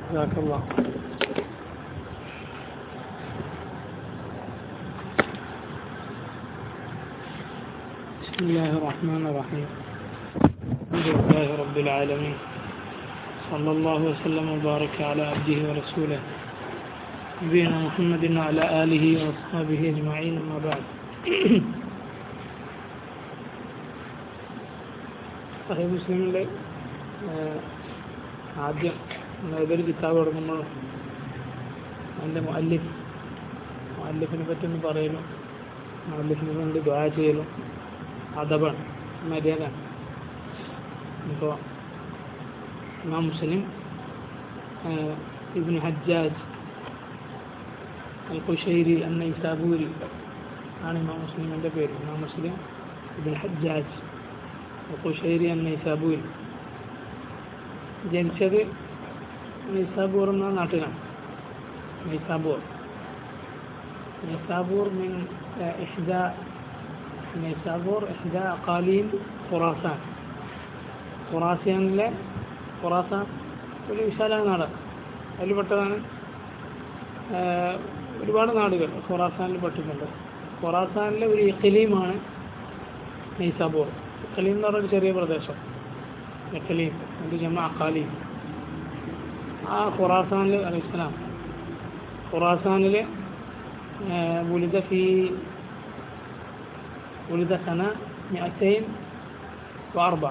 جزاك الله بسم الله الرحمن الرحيم الحمد لله رب العالمين صلى الله وسلم وبارك على عبده ورسوله نبينا محمد وعلى آله وأصحابه أجمعين أما بعد സഹീഹ് മുസ്ലിമിലെ ആദ്യം ഏതൊരു കിതാബ് തുടങ്ങുമ്പോൾ അതിൻ്റെ മുഅല്ലിഫ് മുഅല്ലിഫിനെ പറ്റി ഒന്ന് പറയലും മുഅല്ലിഫിനെ കൊണ്ട് ദ്വാ ചെയ്യലും അദബാണ് മര്യാദ ഇപ്പോൾ ഇമാം മുസ്ലിം ഇബ്നു ഹജ്ജാജ് അൽ ഖുഷൈരി എന്ന ഇസാബൂരി ആണ് ഇമാം മുസ്ലിമിൻ്റെ പേര് ഇമാം മുസ്ലിം ഇബ്നു ഹജ്ജാജ് ഖുഷൈരി എന്ന നൈസാബൂരിൽ ജനിച്ചത് നൈസാബൂർ എന്ന നാട്ടിലാണ് നൈസാബൂർ നൈസാബൂർ മിൻ ഇഹ്ദ നൈസാബൂർ ഇഹ്ദ അഖാലീം ഖുറാസാൻ ഖുറാസിയാനിലെ ഖുറാസാൻ ഒരു വിശാലമായ നാട് അതിൽ പെട്ടതാണ് ഒരുപാട് നാടുകൾ ഖുറാസാനിൽ പെട്ടിട്ടുണ്ട് ഖുറാസാനിലെ ഒരു ഇഖലീമാണ് നൈസാബൂർ ഇഖലീം എന്ന് പറഞ്ഞൊരു ചെറിയ പ്രദേശം ഇഖലീം അത് ജമ അഖാലീം ആ ഖുറാസാനിൽ അലൈഹിസ്സലാം ഖുറാസാനിൽ ولد في ولد سنة 204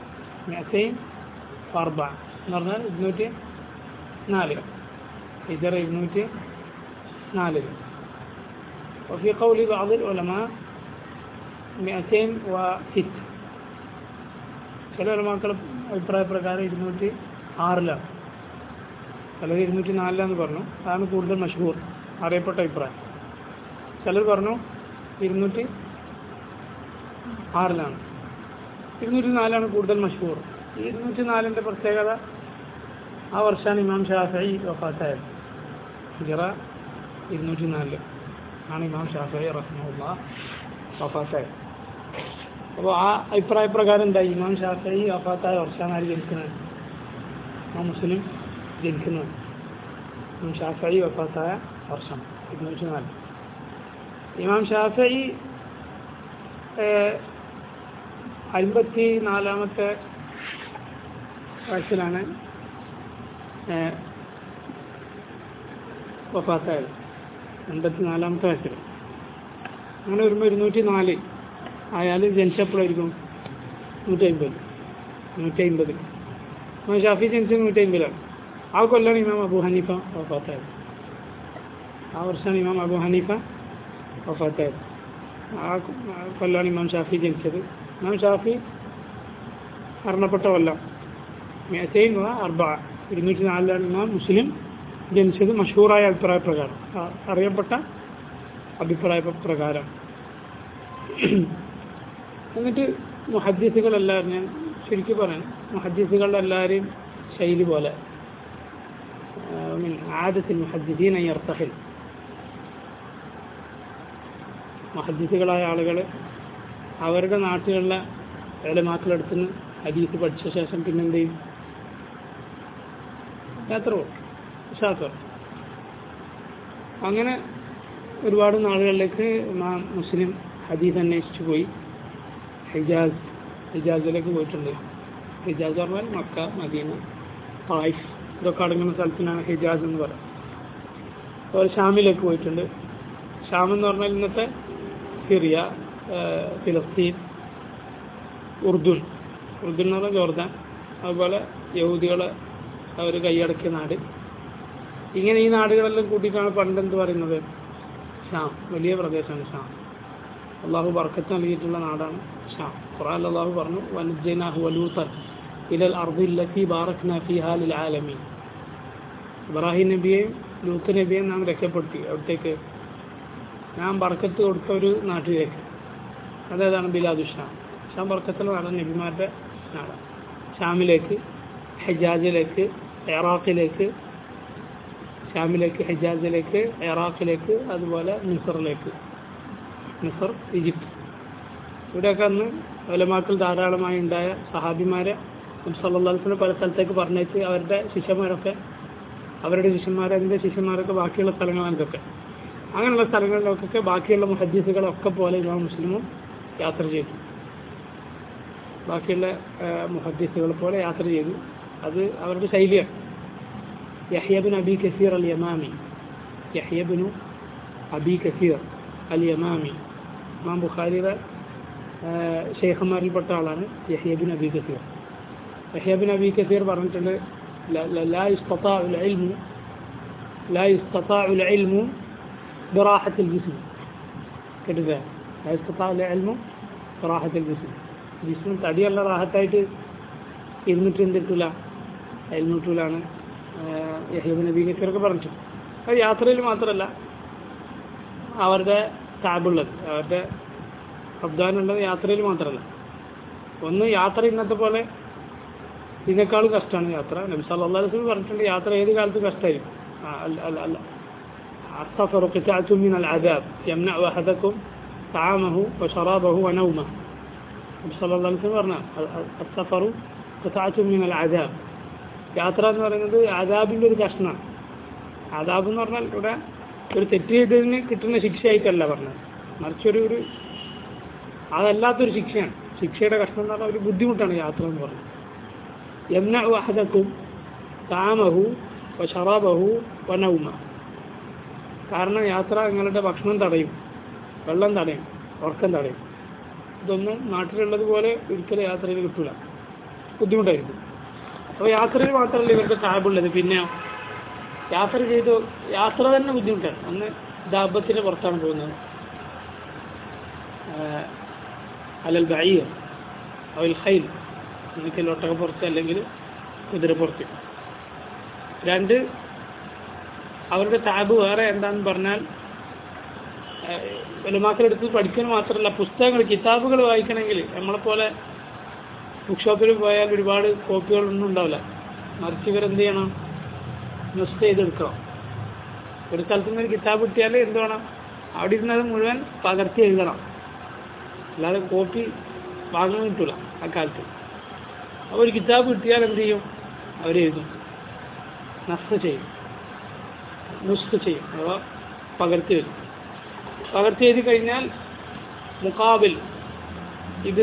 204 എന്ന് പറഞ്ഞാൽ ഇരുന്നൂറ്റി നാല് ഹിജറ ഇരുന്നൂറ്റി നാലിൽ وفي قول بعض العلماء 206 ചില ഉലമാക്കൾ അഭിപ്രായ പ്രകാരം ഇരുന്നൂറ്റി ആറിലാണ് ചിലർ ഇരുന്നൂറ്റി നാലിലാന്ന് പറഞ്ഞു അതാണ് കൂടുതൽ മഷഹൂർ അറിയപ്പെട്ട അഭിപ്രായം ചിലർ പറഞ്ഞു ഇരുന്നൂറ്റി ആറിലാണ് ഇരുന്നൂറ്റി നാലാണ് കൂടുതൽ മഷഹൂർ ഈ ഇരുന്നൂറ്റി നാലിൻ്റെ പ്രത്യേകത ആ വർഷമാണ് ഇമാം ഷാഫി വഫാത്തായത് ഹിജറ ഇരുന്നൂറ്റി നാലില് ആണ് ഇമാം ഷാഫി റഹ്മുള്ള വഫാത്തായത് അപ്പോൾ ആ അഭിപ്രായ പ്രകാരം എന്തായി ഇമാം ഷാഫി വഫാത്തായ വർഷമാണ് ആര് ജനിക്കുന്നത് ആ മുസ്ലിം ജനിക്കുന്നത് ഇമാം ഷാഫി വഫാത്തായ വർഷം ഇരുന്നൂറ്റി നാല് ഇമാം ഷാഫി അൻപത്തി നാലാമത്തെ വയസ്സിലാണ് വഫാത്തായത് എൺപത്തി നാലാമത്തെ വയസ്സിൽ അങ്ങനെ വരുമ്പോൾ ഇരുന്നൂറ്റി നാല് അയാൾ ജനിച്ചപ്പോഴായിരിക്കും നൂറ്റി അമ്പത് നൂറ്റി അമ്പത് ഇമാം ഷാഫി ജനിച്ചത് നൂറ്റി അമ്പതിലാണ് ആ കൊല്ലാണ് ഇമാം അബു ഹനീഫ വഫാത്തായത് ആ വർഷമാണ് ഇമാം അബു ഹനീഫ വഫാത്തായത് ആ കൊല്ലാണ് ഇമാം ഷാഫി ജനിച്ചത് ഇമാം ഷാഫി മരണപ്പെട്ട കൊല്ലം മേസൈൻ അർബ ഇരുന്നൂറ്റി നാലിലാണ് ഇമാം മുസ്ലിം ജനിച്ചത് മഷൂറായ അഭിപ്രായ പ്രകാരം അറിയപ്പെട്ട അഭിപ്രായ പ്രകാരം എന്നിട്ട് മുഹദ്ദീസുകളെല്ലാവരും ഞാൻ ശരിക്കും പറയാം മുഹദ്ദീസുകളുടെ എല്ലാവരെയും ശൈലി പോലെ ആദത്തിൽ മുഹദ്ദീൻ അയ്യർത്തഹിൽ മുഹദ്ദീസുകളായ ആളുകൾ അവരുടെ നാട്ടിലുള്ള ഏലമാക്കളെടുത്ത് നിന്ന് ഹദീസ് പഠിച്ച ശേഷം പിന്നെന്ത് ചെയ്യും യാത്ര പോകും ഷാത്തർ അങ്ങനെ ഒരുപാട് നാളുകളിലേക്ക് മുസ്ലിം ഹദീസ് അന്വേഷിച്ചു പോയി ഹിജാസ് ഹിജാസിലേക്ക് പോയിട്ടുണ്ട് ഹിജാസ് പറഞ്ഞാൽ മക്ക മദീന തായിഫ് ഇതൊക്കെ അടങ്ങുന്ന സ്ഥലത്തിനാണ് ഹിജാസ് എന്ന് പറയുന്നത് അതുപോലെ ഷാമിലേക്ക് പോയിട്ടുണ്ട് ഷാം എന്ന് പറഞ്ഞാൽ ഇന്നത്തെ സിറിയ ഫിലസ്തീൻ ഉർദുൻ ഉർദുൻ എന്ന് പറഞ്ഞാൽ ജോർദാൻ അതുപോലെ യഹൂദികളെ അവർ കൈയടക്കിയ നാട് ഇങ്ങനെ ഈ നാടുകളെല്ലാം കൂട്ടിയിട്ടാണ് പണ്ട് എന്ത് പറയുന്നത് ഷാം വലിയ പ്രദേശമാണ് ഷാം അള്ളാഹു ബർക്കത്ത് നൽകിയിട്ടുള്ള നാടാണ് ഷാം ഖുറാൻ അള്ളാഹു പറഞ്ഞു വനുജനാഹു വലൂത്തൻ ഇലൽ അർദില്ലത്തി ബാറക്ന ഫിഹാ ലിൽ ആലമീൻ ഇബ്രാഹിം നബിയെയും ലൂത്ത് നബിയെയും നാം രക്ഷപ്പെടുത്തി അവിടത്തേക്ക് ഞാൻ ബർക്കത്ത് കൊടുത്ത ഒരു നാട്ടിലേക്ക് അതേതാണ് ബിലാദു ഷാം ഷാം ബർക്കത്തുള്ള നാടാണ് നബിമാരുടെ നാടാണ് ഷാമിലേക്ക് ഹജാജിലേക്ക് ഇറാഖിലേക്ക് ഷാമിലേക്ക് ഹജാസിലേക്ക് ഇറാഖിലേക്ക് അതുപോലെ മിസറിലേക്ക് മിസർ ഈജിപ്ത് ഇവിടെയൊക്കെ അന്ന് ഒലമാക്കൾ ധാരാളമായി ഉണ്ടായ സഹാബിമാരെ സല്ലാസ്ലിനെ പല സ്ഥലത്തേക്ക് പറഞ്ഞേച്ച് അവരുടെ ശിഷ്യന്മാരൊക്കെ അവരുടെ ശിഷ്യന്മാർ അതിൻ്റെ ശിഷ്യന്മാരൊക്കെ ബാക്കിയുള്ള സ്ഥലങ്ങളാണ് ഇതൊക്കെ അങ്ങനെയുള്ള സ്ഥലങ്ങളിലൊക്കെ ബാക്കിയുള്ള മുഹദ്ദീസുകളൊക്കെ പോലെ ഇമാം മുസ്ലിമും യാത്ര ചെയ്തു ബാക്കിയുള്ള മുഹദ്ദീസുകളെ പോലെ യാത്ര ചെയ്തു അത് അവരുടെ ശൈലിയാണ് യഹ്യബിൻ അബി കസീർ അൽ യമാമി യഹ്യബിനു അബി കസീർ അൽ യമാമി ഇമാം ബുഖാരിയുടെ ഷെയ്ഖന്മാരിൽപ്പെട്ട ആളാണ് യഹ്യബിൻ അബി കസീർ യഹ്യബിൻ അബി കസീർ പറഞ്ഞിട്ടുണ്ട് لا يستطاع العلم لا يستطاع العلم براحة الجسم كده لا يستطاع العلم براحة الجسم ജിസ്മം തടിയുള്ള റാഹത്തായിട്ട് ഇരുന്നിട്ട് എന്തിട്ടില്ല എഴുന്നൂറ്റിലാണ് യഹീബ് നബി കസീറൊക്കെ പറഞ്ഞു അത് യാത്രയിൽ മാത്രമല്ല അവരുടെ ടാബുള്ളത് അവരുടെ അബ്ദാനുള്ളത് യാത്രയിൽ മാത്രമല്ല ഒന്ന് യാത്ര ഇന്നത്തെ പോലെ ഇതിനേക്കാളും കഷ്ടമാണ് യാത്ര നബി സല്ലല്ലാഹു അലൈഹി വസല്ലം പറഞ്ഞിട്ടുണ്ട് യാത്ര ഏത് കാലത്തും കഷ്ടമായിരിക്കും അല്ല അല്ല അല്ല السفر قطعة من العذاب يمنع أحدكم طعامه وشرابه ونومه നബി സല്ലല്ലാഹു അലൈഹി വസല്ലം പറഞ്ഞ السفر قطعة من العذاب യാത്ര എന്ന് പറയുന്നത് ആദാബിൻ്റെ ഒരു കഷ്ണമാണ് ആദാബ് എന്ന് പറഞ്ഞാൽ ഇവിടെ ഒരു തെറ്റ് ചെയ്തതിന് കിട്ടുന്ന ശിക്ഷയായിട്ടല്ല പറഞ്ഞത് മറിച്ചൊരു ഒരു അതല്ലാത്തൊരു ശിക്ഷയാണ് ശിക്ഷയുടെ കഷ്ണം എന്ന് പറഞ്ഞാൽ ഒരു ബുദ്ധിമുട്ടാണ് യാത്ര എന്ന് പറയുന്നത് يمنع أحدكم طعامه وشرابه ونومه കാരണം യാത്ര നിങ്ങളുടെ ഭക്ഷണം തടയും വെള്ളം തടയും ഉറക്കം തടയും ഇതൊന്നും നാട്ടിലുള്ളതുപോലെ ഒരിക്കലും യാത്രയിൽ കിട്ടില്ല ബുദ്ധിമുട്ടായിരിക്കും അപ്പോൾ യാത്രയിൽ മാത്രമല്ല ഇവർക്ക് ടാബുള്ളത് പിന്നെ യാത്ര ചെയ്തു യാത്ര തന്നെ ബുദ്ധിമുട്ടാണ് ഒന്ന് ദാബത്തിന് പുറത്താണ് പോകുന്നത് അലൽ ബൈർ അവൽ ഹൈൽ ഒന്നിക്കൽ ഒട്ടകപ്പുറത്ത് അല്ലെങ്കിൽ കുതിരപ്പുറത്ത് രണ്ട് അവരുടെ ടാബ് വേറെ എന്താന്ന് പറഞ്ഞാൽ വെലുമാക്കളെടുത്ത് പഠിക്കാൻ മാത്രമല്ല പുസ്തകങ്ങൾ കിതാബുകൾ വായിക്കണമെങ്കിൽ നമ്മളെപ്പോലെ ബുക്ക് ഷോപ്പിൽ പോയാൽ ഒരുപാട് കോപ്പികളൊന്നും ഉണ്ടാവില്ല മറിച്ച് ഇവരെന്ത് ചെയ്യണം നുസ്ത ചെയ്തെടുക്കണം ഒരു സ്ഥലത്തു നിന്ന് ഒരു കിതാബ് കിട്ടിയാൽ എന്ത് വേണം അവിടെ ഇരുന്നത് മുഴുവൻ പകർത്തി എഴുതണം അല്ലാതെ കോപ്പി വാങ്ങാൻ കിട്ടൂല ആ കാലത്ത് അപ്പോൾ ഒരു കിതാബ് കിട്ടിയാൽ എന്ത് ചെയ്യും അവരെഴുതും നസ്ത ചെയ്യും നുസ്ഖ ചെയ്യും അഥവാ പകർത്തി വരും പകർത്തി എഴുതി കഴിഞ്ഞാൽ മുക്കാബിൽ ഇത്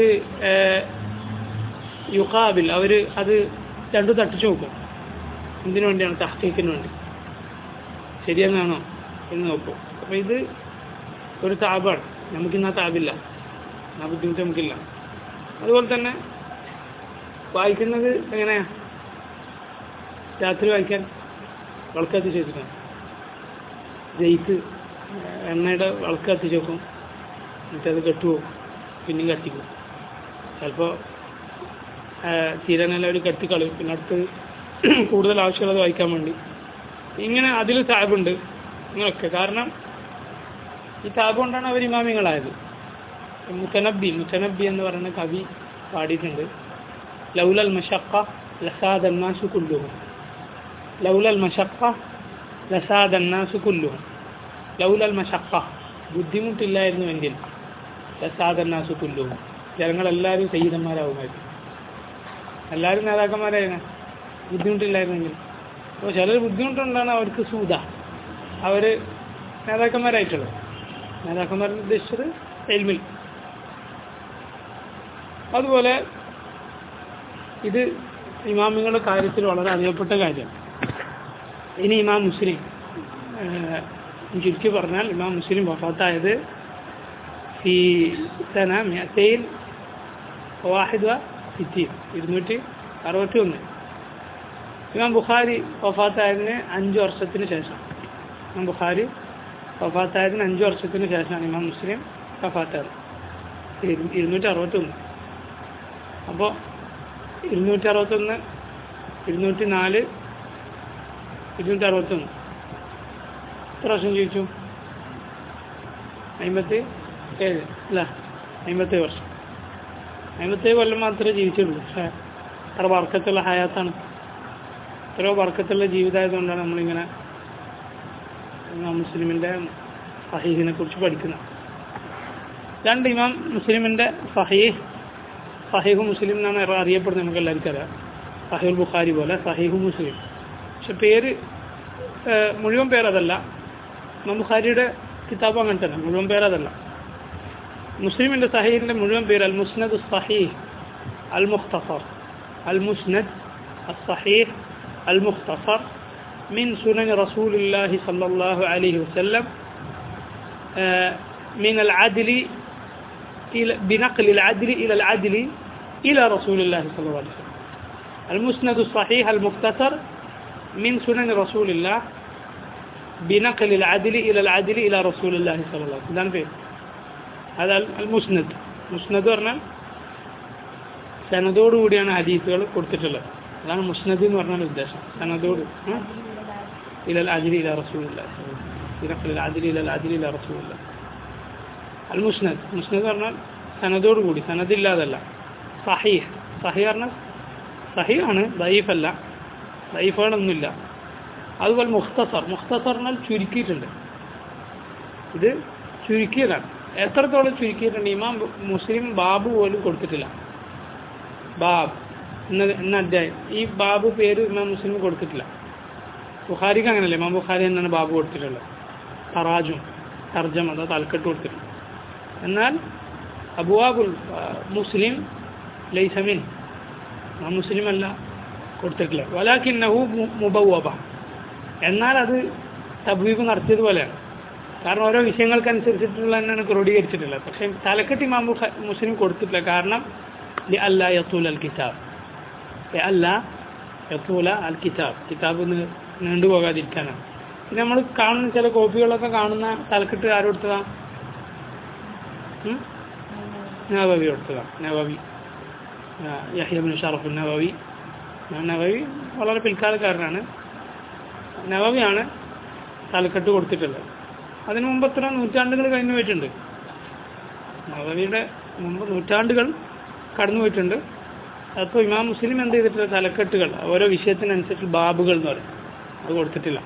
യുക്കാബിൽ അവർ അത് രണ്ടു തട്ടിച്ചു നോക്കും എന്തിനു വേണ്ടിയാണ് തഹ്ക്കീക്കിന് വേണ്ടി ശരിയെന്നാണോ എന്ന് നോക്കും അപ്പോൾ ഇത് ഒരു താബാണ് നമുക്കിന്ന് ആ താബില്ല ആ ബുദ്ധിമുട്ട് നമുക്കില്ല അതുപോലെ തന്നെ വായിക്കുന്നത് എങ്ങനെയാ രാത്രി വായിക്കാൻ വിളക്ക് കത്തിച്ച് വെച്ചിട്ടാണ് ജയിക്ക് എണ്ണയുടെ വിളക്ക് കത്തിച്ച് വെക്കും എന്നിട്ടത് കെട്ടുപോകും പിന്നെയും കത്തിക്കും ചിലപ്പോൾ തീരാനെല്ലാം ഒരു കെട്ടിക്കളയും പിന്നെ അടുത്ത് കൂടുതൽ ആവശ്യമുള്ളത് വായിക്കാൻ വേണ്ടി ഇങ്ങനെ അതിൽ ടാബുണ്ട് ഇങ്ങനെയൊക്കെ കാരണം ഈ ടാബ് കൊണ്ടാണ് അവർ ഇമാമിങ്ങളായത് മുത്തനബി മുത്തനബി എന്ന് പറയുന്ന കവി പാടിയിട്ടുണ്ട് ലൗലൽ മഷക്ക ലസാദന്നാസു കുല്ലുഹും ലൗലൽ മഷക്ക ലസാദന്നാസു കുല്ലുഹും ലൗലൽ മഷക്ക ബുദ്ധിമുട്ടില്ലായിരുന്നുവെങ്കിൽ ലസാദന്നാസു കുല്ലുഹും ജനങ്ങളെല്ലാവരും സയ്യിദന്മാരാകുമായിരുന്നു എല്ലാവരും നേതാക്കന്മാരായിരുന്നു ബുദ്ധിമുട്ടില്ലായിരുന്നെങ്കിൽ അപ്പോൾ ചിലർ ബുദ്ധിമുട്ടുണ്ടാണ് അവർക്ക് സൂത അവർ നേതാക്കന്മാരായിട്ടുള്ളത് നേതാക്കന്മാരെന്ന് ഉദ്ദേശിച്ചത് എൽമിൽ അതുപോലെ ഇത് ഇമാമിങ്ങളുടെ കാര്യത്തിൽ വളരെ അറിയപ്പെട്ട കാര്യമാണ് ഇനി ഇമാം മുസ്ലിം ചുരുക്കി പറഞ്ഞാൽ ഇമാം മുസ്ലിം വഫാത്തായത് ഈ സന മേത്തയിൽ വാഹിദ് സിറ്റീൻ ഇരുന്നൂറ്റി അറുപത്തി ഒന്ന് ഇമാം ബുഖാരി വഫാത്തായതിന് അഞ്ച് വർഷത്തിന് ശേഷം ഇമാം ബുഖാരി വഫാത്തായതിന് അഞ്ച് വർഷത്തിന് ശേഷമാണ് ഇമാം മുസ്ലിം വഫാത്തായത് ഇരുന്നൂറ്റി അറുപത്തൊന്ന് അപ്പോൾ ഇരുന്നൂറ്റി അറുപത്തൊന്ന് ഇരുന്നൂറ്റി നാല് ഇരുന്നൂറ്റി അറുപത്തൊന്ന് എത്ര വർഷം ജീവിച്ചു അമ്പത്തി ഏഴ് അല്ല അമ്പത്തേഴ് വർഷം അമ്പത്തേഴ് കൊല്ലം മാത്രമേ ജീവിച്ചുള്ളൂ പക്ഷേ അത്ര വർക്കത്തുള്ള ഹയാത്താണ് എത്രയോ വർക്കത്തുള്ള ജീവിതമായതുകൊണ്ടാണ് നമ്മളിങ്ങനെ ഇമാം മുസ്ലിമിൻ്റെ സഹീഹിനെ കുറിച്ച് പഠിക്കുന്നത് രണ്ട് ഇമാം മുസ്ലിമിൻ്റെ സഹീഹ് സഹീഹു മുസ്ലിം എന്നാണ് അറിയപ്പെടുന്നത് നമുക്ക് എല്ലാവർക്കും അറിയാം സഹീൽ ബുഖാരി പോലെ സഹീഹു മുസ്ലിം പക്ഷെ പേര് ഏഹ്, മുഴുവൻ പേരതല്ല ഇമാം ബുഖാരിയുടെ കിതാബ് അങ്ങനെ തന്നെ മുഴുവൻ പേരതല്ല മുസ്ലിമിൻ്റെ സഹീഹിൻ്റെ മുഴുവൻ പേര് അൽ മുസ്നദ് സഹീഹ് അൽ മുഖ്തസർ അൽ മുസ്നദ് الصحيح المختصر من سنن رسول الله صلى الله عليه وسلم آه، من العدل إلى بنقل العدل إلى العدل إلى رسول الله صلى الله عليه وسلم المسند الصحيح المختصر من سنن رسول الله بنقل العدل إلى العدل إلى رسول الله صلى الله عليه وسلم فيه هذا المسند مسند പറഞ്ഞാൽ സനദോട് കൂടിയാണ് ഹദീസുകൾ കൊടുത്തിട്ടുള്ളത് അതാണ് മുസ്നദ് എന്ന് പറഞ്ഞാൽ ഉദ്ദേശം സനദോട് ഉം? ഇലൽ അജിലി ഇല റസൂലില്ല ഇലൽ അജിലി ഇലൽ അജിലി ഇല റസൂലില്ല അൽ മുസ്നദ് മുസ്നദ് പറഞ്ഞാൽ സനദോട് കൂടി സനദില്ലാതല്ല സഹീഹ് സഹീഹ് പറഞ്ഞാൽ സഹീഹാണ് ദൈഫല്ല ദൈഫുകളൊന്നുമില്ല അതുപോലെ മുഖ്തസർ മുഖ്തസർ പറഞ്ഞാൽ ചുരുക്കിയിട്ടുണ്ട് ഇത് ചുരുക്കിയതാണ് എത്രത്തോളം ചുരുക്കിയിട്ടുണ്ട് ഇമാം മുസ്ലിം ബാബു പോലും കൊടുത്തിട്ടില്ല ബാബ് എന്ന എന്ന അധ്യായം ഈ ബാബു പേര് ഇമാം മുസ്ലിം കൊടുത്തിട്ടില്ല ബുഖാരിക്ക് അങ്ങനല്ലേ ഇമാം ബുഖാരി എന്നാണ് ബാബു കൊടുത്തിട്ടുള്ളത് തറാജും തർജം അതോ തലക്കെട്ട് കൊടുത്തിട്ടുണ്ട് എന്നാൽ അബുവാബുൽ ആ, മുസ്ലിം ലൈസമിൻ ഇമാം മുസ്ലിം അല്ല കൊടുത്തിട്ടില്ല വലാക്കിന്നഹു മു- മുബവ്വബ എന്നാൽ അത് തബ്വീബ് നടത്തിയതുപോലെയാണ് കാരണം ഓരോ വിഷയങ്ങൾക്കനുസരിച്ചിട്ടുള്ള തന്നെയാണ് ക്രോഡീകരിച്ചിട്ടുള്ളത് പക്ഷേ തലക്കെട്ട് ഇമാം ബുഖ- മുസ്ലിം കൊടുത്തിട്ടില്ല കാരണം അല്ല യത്തൂൽ അൽ കിതാബ് അല്ല യത്തൂല അൽ കിതാബ് കിതാബ് നി- നീണ്ടുപോകാതിരിക്കാനാണ് പിന്നെ നമ്മൾ കാണുന്ന ചില കോപ്പികളൊക്കെ കാണുന്ന തലക്കെട്ട് ആരും കൊടുത്തതാ ഉം? നവവി കൊടുത്തതാ നവവി ആ, യഹ്യബിൻ ഷറഫ് നവവി ആ, നവവി വളരെ പിൽക്കാലക്കാരനാണ് നവവിയാണ് തലക്കെട്ട് കൊടുത്തിട്ടുള്ളത് അതിനു മുമ്പ് എത്ര നൂറ്റാണ്ടുകൾ കഴിഞ്ഞു പോയിട്ടുണ്ട് നവവിയുടെ മുമ്പ് നൂറ്റാണ്ടുകൾ കടന്നു പോയിട്ടുണ്ട് അപ്പോൾ ഇമാം മുസ്ലിം എന്ത് ചെയ്തിട്ടില്ല തലക്കെട്ടുകൾ ഓരോ വിഷയത്തിനനുസരിച്ച് ബാബുകൾ എന്ന് പറയും അത് കൊടുത്തിട്ടില്ല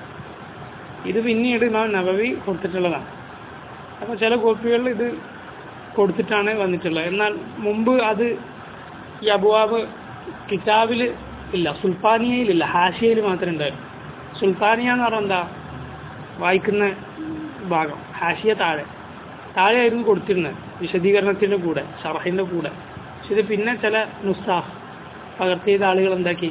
ഇത് പിന്നീട് ഇമാം നവവി കൊടുത്തിട്ടുള്ളതാണ് അപ്പോൾ ചില കോപ്പികളിൽ ഇത് കൊടുത്തിട്ടാണ് വന്നിട്ടുള്ളത് എന്നാൽ മുമ്പ് അത് ഈ അബുവാബ് കിതാബിൽ ഇല്ല സുൽത്താനിയയിലില്ല ഹാഷിയയിൽ മാത്രമേ ഉണ്ടായിരുന്നു സുൽത്താനിയ എന്ന് പറഞ്ഞാൽ എന്താ വായിക്കുന്ന ഭാഗം ഹാഷിയ താഴെ താഴെയായിരുന്നു കൊടുത്തിരുന്നത് വിശദീകരണത്തിൻ്റെ കൂടെ ഷറഹിൻ്റെ കൂടെ പക്ഷെ ഇത് പിന്നെ ചില നുസ്സാഹ് പകർത്തി ചെയ്ത ആളുകൾ എന്താക്കി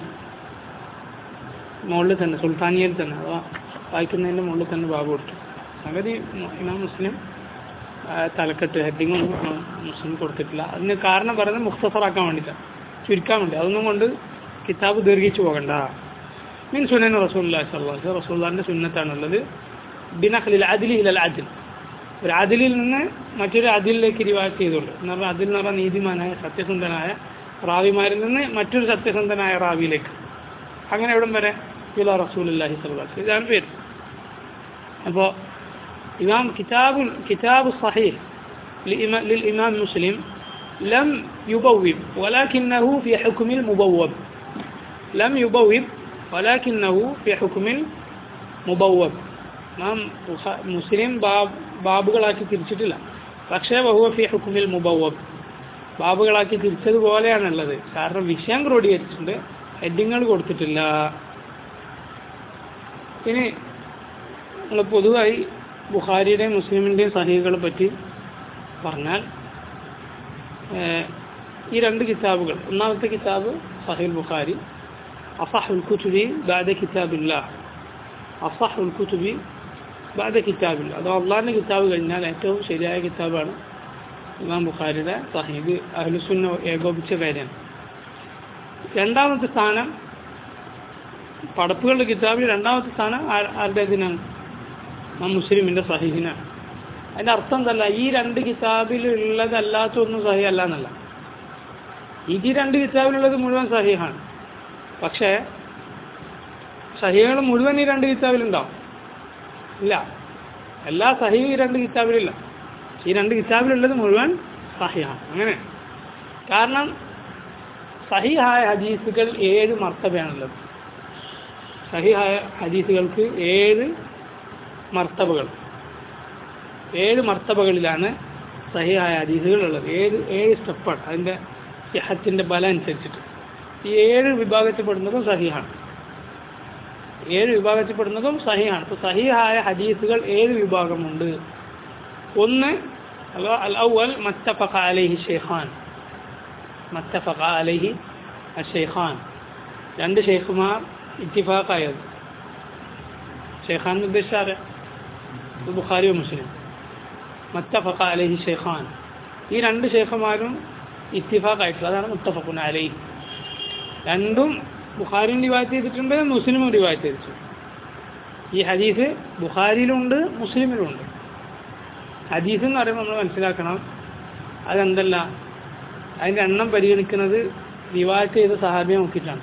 മുകളിൽ തന്നെ സുൽത്താനിയയിൽ തന്നെ അഥവാ വായിക്കുന്നതിൻ്റെ മുകളിൽ തന്നെ ഭാഗം കൊടുത്തു സംഗതി മു- ഇമാം മുസ്ലിം ആ, തലക്കെട്ട് ഹെഡിങ് ഒന്നും ഇമാം മുസ്ലിം കൊടുത്തിട്ടില്ല അതിന് കാരണം പറയുന്നത് മുഖ്തസറാക്കാൻ വേണ്ടിയിട്ടാണ് ചുരുക്കാൻ വേണ്ടി അതൊന്നും കൊണ്ട് കിതാബ് ദീർഘിച്ചു പോകണ്ട മീൻ സുനൻ റസൂല്ലാ സല്ലാസ് റസൂല്ലാൻ്റെ സുന്നത്താണുള്ളത് ബിനഖലിൽ അദിലി ഇലൽ അദിൽ ഒരു അതിലിൽ നിന്ന് മറ്റൊരു അതിലിലേക്ക് റിവായത്ത് ചെയ്തുള്ളൂ എന്ന് പറഞ്ഞാൽ അതിൽ എന്ന് പറഞ്ഞാൽ നീതിമാനായ സത്യസന്ധനായ റാവിമാരിൽ നിന്ന് മറ്റൊരു സത്യസന്ധനായ റാവിയിലേക്ക് അങ്ങനെ എവിടം വരെ ഇല റസൂലുല്ലാഹി സ്വല്ലാസ് ഇതാണ് പേര് അപ്പോൾ ഇമാം കിതാബ് കിതാബ് സഹീഹ് لإما- للإمام مسلم لم يبوب ولكنه في حكم المبوب لم يبوب ولكنه في حكم المبوب നാം ബുഖ- മുസ്ലിം ബാബ് ബാബുകളാക്കി തിരിച്ചിട്ടില്ല പക്ഷേ ബഹുവ ഫി ഹുക്കുമിൽ മുബവബ് ബാബുകളാക്കി തിരിച്ചതുപോലെയാണുള്ളത് കാരണം വിഷയം ക്രോഡീകരിച്ചിട്ടുണ്ട് ഹെഡിങ്ങൾ കൊടുത്തിട്ടില്ല ഇനി നമ്മൾ പൊതുവായി ബുഖാരിയുടെയും മുസ്ലിമിൻ്റെയും സഹീകളെ പറ്റി പറഞ്ഞാൽ ഏഹ്, ഈ രണ്ട് കിതാബുകൾ ഒന്നാമത്തെ കിതാബ് സഹീൽ ബുഖാരി അസഹുൽ കുതുബി ബാദ കിതാബില്ല അസഹുൽ കുതുബി ബാദ കിതാബില്ല അത് അള്ളാഹിൻ്റെ കിതാബ് കഴിഞ്ഞാൽ ഏറ്റവും ശരിയായ കിതാബാണ് ഇമാം ബുഖാരിയുടെ സഹീബ് അഹ്ലുസുന്ന ഏകോപിച്ച കാര്യമാണ് രണ്ടാമത്തെ സ്ഥാനം പടപ്പുകളുടെ കിതാബിൽ രണ്ടാമത്തെ സ്ഥാനം ആ- ആരുടെ ഇതിനാണ് ആ മുസ്ലിമിൻ്റെ സഹീഹിനാണ് അതിൻ്റെ അർത്ഥം എന്തല്ല ഈ രണ്ട് കിതാബിൽ ഉള്ളതല്ലാത്ത ഒന്നും സഹി അല്ല എന്നല്ല ഇത് ഈ രണ്ട് കിതാബിലുള്ളത് മുഴുവൻ സഹീഹാണ് പക്ഷേ സഹികൾ മുഴുവൻ ഈ രണ്ട് കിതാബിലുണ്ടാവും ഇല്ല എല്ലാ സഹി ഈ രണ്ട് കിതാബിലില്ല ഈ രണ്ട് കിതാബിലുള്ളത് മുഴുവൻ സഹിയാണ് അങ്ങനെ കാരണം സഹിഹായ ഹദീസുകൾ ഏഴ് മർത്തബയാണുള്ളത് സഹിഹായ ഹദീസുകൾക്ക് ഏഴ് മർത്തബകൾ ഏഴ് മർത്തബകളിലാണ് സഹിഹായ ഹദീസുകൾ ഉള്ളത് ഏഴ് ഏഴ് സ്റ്റെപ്പാണ് അതിൻ്റെ സിഹത്തിൻ്റെ ബലം അനുസരിച്ചിട്ട് ഈ ഏഴ് വിഭാഗത്തിൽപ്പെടുന്നതും സഹിഹാണ് ഏഴ് വിഭാഗത്തിൽപ്പെടുന്നതും സഹിയാണ് ഇപ്പോൾ സഹിഹായ ഹദീസുകൾ ഏഴ് വിഭാഗമുണ്ട് ഒന്ന് അൽ അവൽ മത്തഫഖ അലൈഹി ഷെയ്ഖാൻ മത്തഫഖ അലൈഹി ഷെയ്ഖാൻ രണ്ട് ഷെയ്ഖുമാർ ഇത്തിഫാഖായത് ഷെയ്ഖാൻ ഉദ്ദേശിച്ചാറ് ബുഖാരി മുസ്ലിം മത്തഫഖ അലൈഹി ഷെയ്ഖാൻ ഈ രണ്ട് ഷെയ്ഖുമാരും ഇത്തിഫാഖായിട്ടുള്ള അതാണ് മുത്തഫഖുൻ അലൈഹി രണ്ടും ബുഖാരിയും റിവായത്ത് ചെയ്തിട്ടുണ്ട് മുസ്ലിമും റിവായത്ത് ചെയ്തിട്ടുണ്ട് ഈ ഹദീസ് ബുഖാരിയിലുണ്ട് മുസ്ലിമിലുണ്ട് ഹദീസ് എന്ന് പറയുമ്പോൾ നമ്മൾ മനസ്സിലാക്കണം അതെന്തല്ല അതിൻ്റെ എണ്ണം പരിഗണിക്കുന്നത് റിവായത്ത് ചെയ്ത സഹാബിയെ നോക്കിയിട്ടാണ്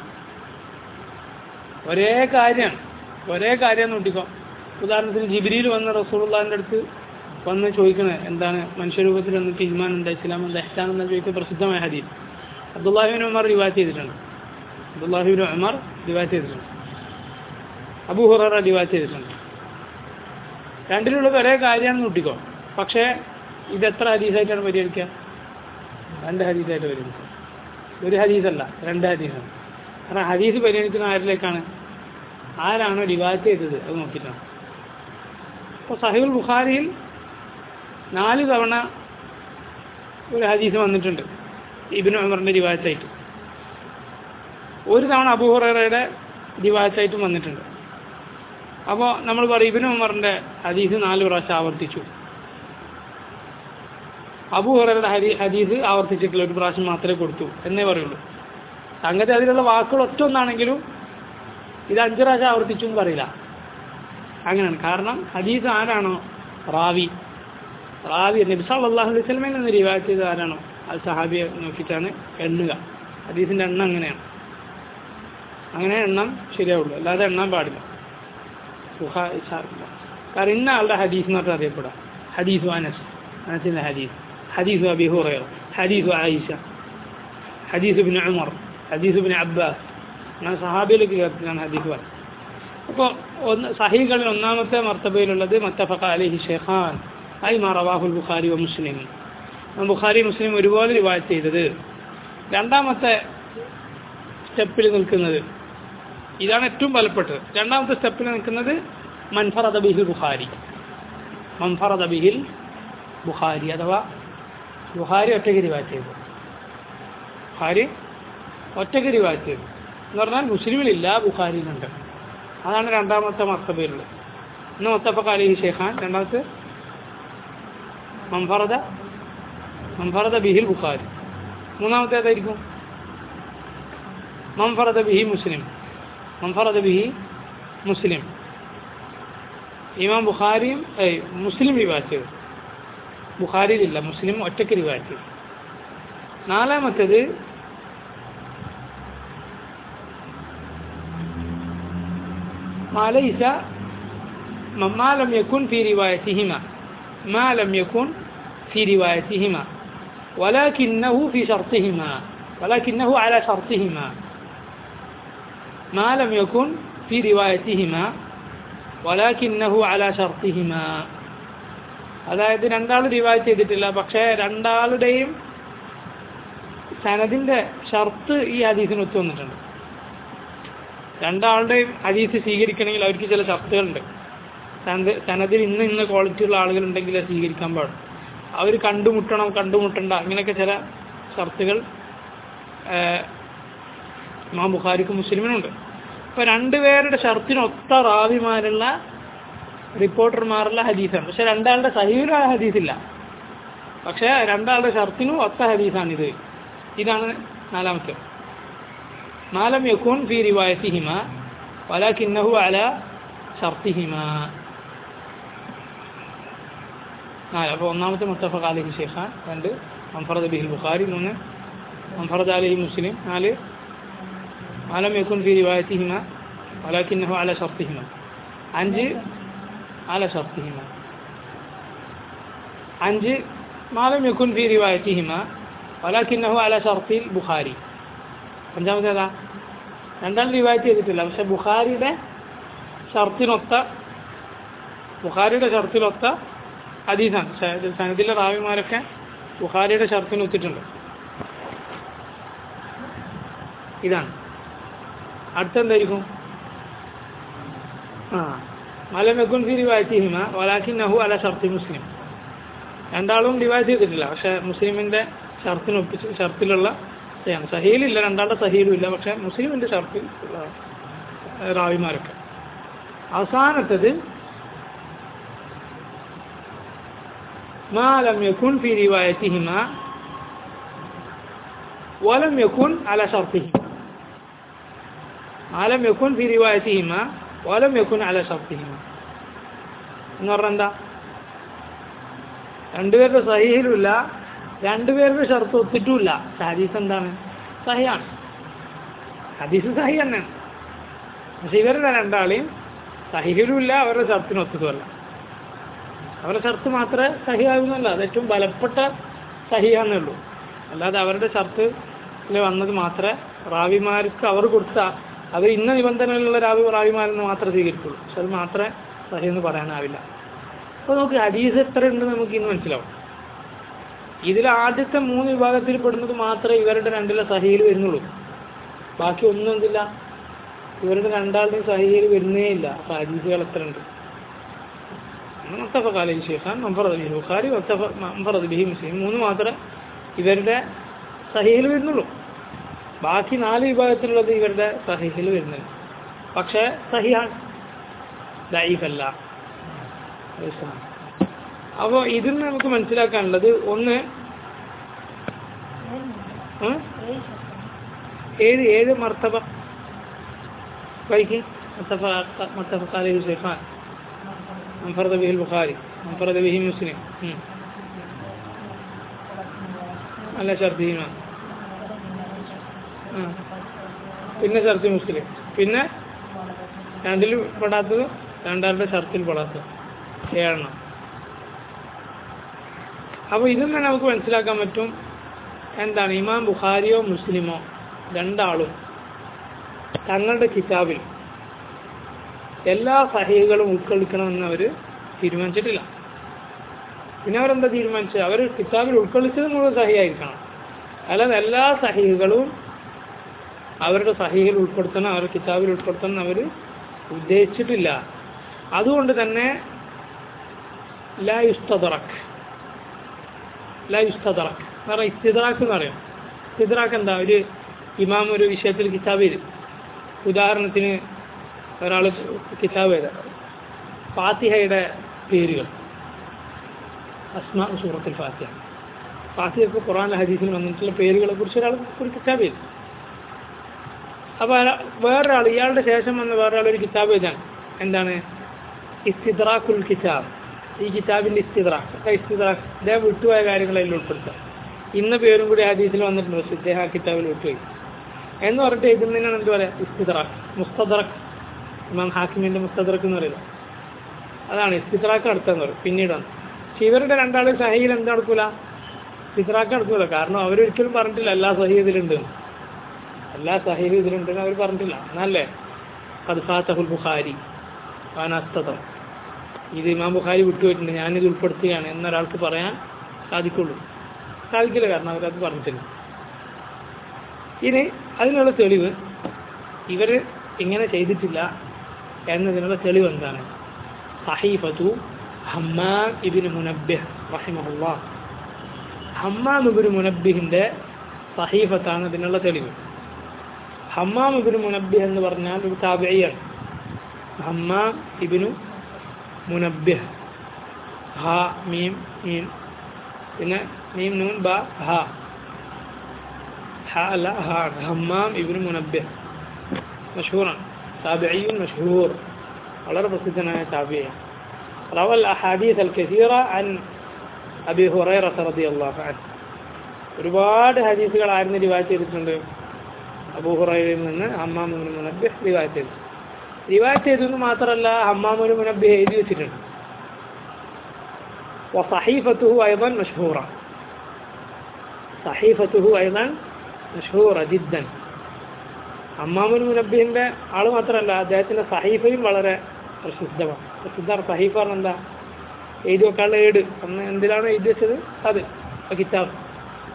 ഒരേ കാര്യം ഒരേ കാര്യം നോട്ടിക്കോ ഉദാഹരണത്തിന് ജിബിരിയിൽ വന്ന റസൂലുള്ളാഹിൻ്റെ അടുത്ത് വന്ന് ചോദിക്കുന്നത് എന്താണ് മനുഷ്യരൂപത്തിൽ വന്നിട്ട് ഇമാൻ എന്താ ഇസ്ലാം എന്താ ഇഹ്സാൻ എന്താ ചോദിക്കുന്ന പ്രസിദ്ധമായ ഹദീസ് അബ്ദുല്ലാഹിബിൻ ഉമർ റിവായത്ത് ചെയ്തിട്ടുണ്ട് അബ്ദുല്ലാഹിബിൻ ഉമർ റിവായത്ത് ചെയ്തിട്ടുണ്ട് അബൂ ഹുററ റിവായത്ത് ചെയ്തിട്ടുണ്ട് രണ്ടിലുള്ളത് ഒരേ കാര്യമാണെന്ന് നോട്ടിക്കോ പക്ഷേ ഇത് എത്ര ഹദീസായിട്ടാണ് പരിഗണിക്കുക രണ്ട് ഹദീസായിട്ട് പരിഗണിക്കുക ഒരു ഹദീസല്ല രണ്ട് ഹദീസാണ് കാരണം ഹദീസ് പരിഗണിക്കുന്ന ആരിലേക്കാണ് ആരാണോ റിവായത്ത് ചെയ്തത് അത് നോക്കിയിട്ടാണ് അപ്പോൾ സഹിബുൽ ബുഖാരിയിൽ നാല് തവണ ഒരു ഹദീസ് വന്നിട്ടുണ്ട് ഇബിന് ഉമറിൻ്റെ റിവായത്തായിട്ട് ഒരു തവണ അബൂഹുറയുടെ റിവായത്തായിട്ടും വന്നിട്ടുണ്ട് അപ്പോൾ നമ്മൾ പറയും ഇബിന് ഉമറിൻ്റെ ഹദീസ് നാല് പ്രാവശ്യം ആവർത്തിച്ചു അബൂഹുറയുടെ ഹരി ഹദീസ് ആവർത്തിച്ചിട്ടില്ല ഒരു പ്രാവശ്യം മാത്രമേ കൊടുത്തു എന്നേ പറയുള്ളൂ സംഗതി അതിലുള്ള വാക്കുകൾ ഒറ്റ ഒന്നാണെങ്കിലും ഇത് അഞ്ച് പ്രാവശ്യം ആവർത്തിച്ചു എന്ന് പറയില്ല അങ്ങനെയാണ് കാരണം ഹദീസ് ആരാണോ റാവി റാവി നബി സല്ലല്ലാഹു അലൈഹി വസല്ലമയിൽ നിന്ന് റിവായത്ത് ചെയ്ത ആരാണോ അത് സഹാബിയെ നോക്കിയിട്ടാണ് എണ്ണുക ഹദീസിൻ്റെ എണ്ണം അങ്ങനെയാണ് അങ്ങനെ എണ്ണം ശരിയാവുള്ളൂ അല്ലാതെ എണ്ണാൻ പാടില്ല സുഹാ- സ- കാരണം ഇന്ന ആളുടെ ഹദീസ് എന്ന് പറഞ്ഞാൽ അറിയപ്പെടാം ഹദീസ് അനസ് അനസിൻ്റെ ഹദീസ് ഹദീസ് അബി ഹുറൈറ ഹദീസ് ആയിഷ ഹദീസ് ബിൻ ഉമർ ഹദീസ് ബിൻ അബ്ബാസ് അങ്ങനെ സഹാബിയിലേക്ക് ചേർത്തിട്ടാണ് ഹദീസ് പറയുന്നത് അപ്പോൾ ഒന്ന് സഹീകളിൽ ഒന്നാമത്തെ മർത്തബയിലുള്ളത് മത്തഫഖ അലിഹി ഷെഖാൻ ഐ മാ റവാഹുൽ ബുഖാരി വ മുസ്ലിം ബുഖാരി മുസ്ലിം ഒരുപോലെ റിവായത്ത് ചെയ്തത് രണ്ടാമത്തെ സ്റ്റെപ്പിൽ നിൽക്കുന്നത് ഇതാണ് ഏറ്റവും ബലപ്പെട്ടത് രണ്ടാമത്തെ സ്റ്റെപ്പിൽ നിൽക്കുന്നത് മൻഫറദ ബിഹിൽ ബുഖാരി മൻഫറദ ബിഹിൽ ബുഖാരി അഥവാ ബുഖാരി ഒറ്റയ്ക്ക് റിവായത്ത് ചെയ്തു ബുഖാരി ഒറ്റയ്ക്ക് റിവായത്ത് ചെയ്തു എന്ന് പറഞ്ഞാൽ മുസ്ലിമിലില്ല ബുഖാരിയിലുണ്ട് അതാണ് രണ്ടാമത്തെ മർത്തബയിലുള്ളത് ഇന്ന് മുത്തഫഖ് അലിഹി ഷെയ്ഖാൻ രണ്ടാമത്തെ മംഫറദ മംഫറദ ബിഹിൽ ബുഖാരി മൂന്നാമത്തെ ഏതായിരിക്കും മംഫറദ ബിഹി മുസ്ലിം മംഫറദ ബിഹി മുസ്ലിം ഇമാം ബുഖാരിയും ഏയ് മുസ്ലിം റിവായത്ത് ചെയ്തു ബുഖാരിയിലില്ല മുസ്ലിം ഒറ്റയ്ക്ക് റിവായത്ത് ചെയ്തു നാലാമത്തേത് ما ليس ما لم يكن في روايتهما ما لم يكن في روايتهما ولكنه في شرطهما ولكنه على شرطهما ما لم يكن في روايتهما ولكنه على شرطهما അതായത് രണ്ടാൾ റിവായത്ത് ചെയ്തിട്ടില്ല പക്ഷേ രണ്ടാളുടെയും സനദിന്റെ ഷർത്ത് ഈ ഹദീസിന് ഒത്തു വന്നിട്ടുണ്ട് രണ്ടാളുടെയും ഹദീസ് സ്വീകരിക്കണമെങ്കിൽ അവർക്ക് ചില ഷർത്തുകളുണ്ട് സനദ് സനദിൽ ഇന്ന് ഇന്ന ക്വാളിറ്റിയുള്ള ആളുകളുണ്ടെങ്കിൽ അത് സ്വീകരിക്കാൻ പാടും അവർ കണ്ടുമുട്ടണം കണ്ടുമുട്ടണ്ട അങ്ങനെയൊക്കെ ചില ഷർത്തുകൾ ഇമാം ബുഖാരിക്കും മുസ്ലിമിനുണ്ട് അപ്പോൾ രണ്ടുപേരുടെ ഷർത്തിനൊത്ത റാവിമാരുള്ള റിപ്പോർട്ടർമാരുള്ള ഹദീസാണ് പക്ഷെ രണ്ടാളുടെ സഹീലുള്ള ഹദീസില്ല പക്ഷേ രണ്ടാളുടെ ഷർത്തിനും ഒത്ത ഹദീസാണിത് ഇതാണ് നാലാമത്തെ ما لم يكن في روايتهما ولكنه على شرطهما നാല് അപ്പോൾ ഒന്നാമത്തെ മുത്തഫഖ് അലഹി ഷെയ്ഖാൻ രണ്ട് മൻഫറദ് ബിഹിൽ ബുഖാരി മൂന്ന് മൻഫറദ് അലഹി മുസ്ലിം നാല് മാലം യക്കുൻ ഫി റിവായത്തിഹിമ വലാക്കിന്നഹു അല ഷർത്തിഹിമ അഞ്ച് അല ഷർത്തിഹിമ അഞ്ച് മാലം യക്കുൻ ഫി റിവായത്തിഹിമ വലാക്കിന്നഹു അല ഷർത്തിൽ ബുഖാരി അഞ്ചാമത്തെ ഏതാ രണ്ടാം റിവായത്ത് ചെയ്തിട്ടില്ല പക്ഷെ ബുഖാരിയുടെ ഷർത്തിനൊത്ത ബുഖാരിയുടെ ഷർത്തിനൊത്ത ഹദീസാണ് സനദിലെ റാവിമാരൊക്കെ ബുഖാരിയുടെ ഷർത്തിന് ഒത്തിട്ടുണ്ട് ഇതാണ് അടുത്തെന്തായിരിക്കും ആ മലം യക്കുൻ ഫി റിവായത്തിഹിമ വലാക്കിന്നഹു അല ഷർത്തി മുസ്ലിം രണ്ടാളും ഡിവൈഡ് ചെയ്തിട്ടില്ല പക്ഷെ മുസ്ലിമിന്റെ ഷർത്തിന് ഒപ്പിച്ച് ഷർത്തിലുള്ള ചെയ്യാണ് സഹീലില്ല രണ്ടാളുടെ സഹീലും ഇല്ല പക്ഷെ മുസ്ലിമിന്റെ ഷർത്തിൽ ഉള്ള റാവിമാരൊക്കെ അവസാനത്തത് ما لم يكن في روايتهما ولم يكن على شرطهما ما لم يكن في روايتهما ولم يكن على شرطهما എന്ന് പറഞ്ഞാൽ എന്താ രണ്ടുപേരുടെ സഹിയിലുമില്ല രണ്ടുപേരുടെ ഷർത്ത് ഒത്തിട്ടുമില്ല ഹദീസ് എന്താണ് സഹിയാണ് ഹദീസ് സഹി തന്നെയാണ് പക്ഷെ ഇവരുടെ രണ്ടാളെയും സഹിയിലുമില്ല അവരുടെ ഷർത്തിന് ഒത്തതുമല്ല അവരുടെ ഷർത്ത് മാത്രമേ സഹിയാകുന്നല്ല അത് ഏറ്റവും ബലപ്പെട്ട സഹിയാന്നേ ഉള്ളൂ അല്ലാതെ അവരുടെ ഷർത്തിൽ വന്നത് മാത്രമേ റാവിമാർക്ക് അവർ കൊടുത്ത അവർ ഇന്ന നിബന്ധനയിലുള്ള രാവി റാവിമാരെന്ന് മാത്രമേ സ്വീകരിക്കുള്ളൂ പക്ഷെ അത് മാത്രമേ സഹി എന്ന് പറയാനാവില്ല അപ്പോൾ നമുക്ക് ഹദീസ് എത്ര ഉണ്ട് നമുക്ക് ഇന്ന് മനസ്സിലാവും ഇതിൽ ആദ്യത്തെ മൂന്ന് വിഭാഗത്തിൽ പെടുന്നത് മാത്രമേ ഇവരുടെ രണ്ടിലെ സഹിയിൽ വരുന്നുള്ളൂ ബാക്കി ഒന്നും എന്തില്ല ഇവരുടെ രണ്ടാളുടെയും സഹിയിൽ വരുന്നേ ഇല്ല അപ്പോൾ ഹദീസുകൾ എത്ര ഉണ്ട് മുത്തഫ കാലി ഷെയ്ഖാൻ മംഫറദ് ബിഹി ബുഖാരി മംഫറദ് ബിഹി മുസ്ലിം മൂന്ന് മാത്രമേ ഇവരുടെ സഹിയിൽ വരുന്നുള്ളൂ ബാക്കി നാല് വിഭാഗത്തിലുള്ളത് ഇവരുടെ സഹിയിൽ വരുന്നത് പക്ഷേ സഹിയാണ് ദൈഫല്ല അപ്പോൾ ഇതിൽ നിന്ന് നമുക്ക് മനസ്സിലാക്കാനുള്ളത് ഒന്ന് ഉം? ഏത് ഏത് മർത്തബ വൈകി മുത്തഫ മുത്തഫ കാലി ഷെയ്ഖാൻ انفرد به البخاري انفرد به مسلم مم. على شرطهما ആ. പിന്നെ ഷർത്തി മുസ്ലിം പിന്നെ രണ്ടിൽ പെടാത്തത് രണ്ടാളുടെ ഷർത്തിൽ പെടാത്തത് ഏഴെണ്ണം അപ്പോൾ ഇതും തന്നെ നമുക്ക് മനസ്സിലാക്കാൻ പറ്റും എന്താണ് ഇമാം ബുഖാരിയോ മുസ്ലിമോ രണ്ടാളും തങ്ങളുടെ കിതാബിൽ എല്ലാ സഹികളും ഉൾക്കൊള്ളിക്കണമെന്ന് അവർ തീരുമാനിച്ചിട്ടില്ല പിന്നെ അവരെന്താ തീരുമാനിച്ചത് അവർ കിതാബിൽ ഉൾക്കൊള്ളിച്ചത് മുഴുവൻ സഹിയായിരിക്കണം അല്ലാതെ എല്ലാ സഹികളും അവരുടെ സഹികൾ ഉൾപ്പെടുത്തണം അവരുടെ കിതാബിൽ ഉൾപ്പെടുത്തണം അവർ ഉദ്ദേശിച്ചിട്ടില്ല അതുകൊണ്ട് തന്നെ ലാ യുസ്തദറക്ക് ലാ യുസ്തദറക്ക് എന്ന് പറഞ്ഞാൽ ഇസ്തിദറാക്ക് എന്ന് പറയും ഇസ്തിദറാക്ക് എന്താ ഒരു ഇമാം ഒരു വിഷയത്തിൽ കിതാബ് ചെയ്ത് ഉദാഹരണത്തിന് ഒരാൾ കിതാബ് ചെയ്ത ഫാത്തിഹയുടെ പേരുകൾ അസ്മ സൂറത്തിൽ ഫാത്തിഹ ഫാത്തിഹക്ക് ഖുറാൻ ഹദീസിൽ വന്നിട്ടുള്ള പേരുകളെ കുറിച്ച് ഒരാൾ ഒരു കിതാബ് ചെയ്തു അപ്പോൾ വേറൊരാൾ ഇയാളുടെ ശേഷം വന്ന വേറൊരാൾ ഒരു കിതാബ് എഴുതാൻ എന്താണ് ഇസ്തിദ്റാഖുൽ കിതാബ് ഈ കിതാബിൻ്റെ ഇസ്തിദ്റാഖ് ഇസ്തിദ്റാഖ് ഇദ്ദേഹം വിട്ടുപോയ കാര്യങ്ങളെല്ലാം ഉൾപ്പെടുത്താം ഇന്ന പേരും കൂടി ഹദീസിൽ വന്നിട്ടുണ്ട് പക്ഷേ ഇദ്ദേഹം ആ കിതാബിൽ വിട്ടുപോയി എന്ന് പറഞ്ഞിട്ട് എഴുതുന്നതിനാണ് എന്ത് പറയുക ഇസ്തിദ്റാഖ് മുസ്തദ്റഖ് ഇമാം ഹാക്കിമിൻ്റെ മുസ്തദ്റഖ് എന്ന് പറയുന്നത് അതാണ് ഇസ്തിദ്റാഖ് നടത്തുക പറയും പിന്നീടാണ് പക്ഷെ ഇവരുടെ രണ്ടാൾ സഹയിൽ എന്ത് നടക്കൂല ഇസ്തിദ്റാഖ് നടക്കൂല കാരണം അവരൊരിക്കലും പറഞ്ഞിട്ടില്ല എല്ലാ സഹി ഇതിലുണ്ട് എല്ലാ സഹീലും ഇതിലുണ്ടെന്ന് അവർ പറഞ്ഞിട്ടില്ല എന്നല്ലേ അത് ഫാത്തഹുൽ ബുഖാരി വാനാസ്തം ഇത് ഇമാം ബുഖാരി വിട്ടുപോയിട്ടുണ്ട് ഞാനിത് ഉൾപ്പെടുത്തുകയാണ് എന്നൊരാൾക്ക് പറയാൻ സാധിക്കുള്ളൂ സാധിക്കില്ല കാരണം അവരത് പറഞ്ഞിട്ടില്ല ഇനി അതിനുള്ള തെളിവ് ഇവർ ഇങ്ങനെ ചെയ്തിട്ടില്ല എന്നതിനുള്ള തെളിവ് എന്താണ് സഹീഫത്തു ഹമ്മാം ഇബിന് മുനബ്ബിഹ് റഹിമഹുല്ലാ ഹമ്മാം ഇബിന് മുനബ്ബിഹിൻ്റെ സഹീഫത്താണ് അതിനുള്ള തെളിവ് ഹമ്മാം ഇബിന് മുനബ്ബിഹ് എന്ന് പറഞ്ഞാൽ ഒരു താബിയാണ് ഹമ്മാം ഇബിനു മുനബ്ബിഹ് ഹ മീം മീം പിന്നെ മീം നൂൻ ബ ഹ ഹ അല്ല ഹ ഹമ്മാം ഇബിനു മുനബ്ബിഹ് മഷഹൂറാണ് താബിയും മഷഹൂർ വളരെ പ്രസിദ്ധനായ താബിയാണ് روى الأحاديث الكثيرة عن أبي هريرة رضي الله عنه ഒരുപാട് ഹദീസുകൾ ആയിരുന്നു റിവായത്ത് ചെയ്തിട്ടുണ്ട് അബൂഹുറയിൽ നിന്ന് ഹമ്മാമുന് മുനബ്ബിഹ് റിവായത്ത് ചെയ്തു റിവായത്ത് ചെയ്തെന്ന് മാത്രമല്ല ഹമ്മാമുന് മുനബ്ബിഹ് എഴുതി വെച്ചിട്ടുണ്ട് وصحيفته أيضا مشهورة صحيفته أيضا مشهورة جدا ഹമ്മാമുൻ മുനബ്ബിഹിൻ്റെ ആൾ മാത്രമല്ല അദ്ദേഹത്തിൻ്റെ സഹീഫയും വളരെ പ്രസിദ്ധമാണ് പ്രസിദ്ധ സഹീഫ പറഞ്ഞാൽ എന്താ എഴുതി വെക്കാനുള്ള ഏട് അന്ന് എന്തിനാണ് എഴുതി വെച്ചത് അത് ആ കിതാബ്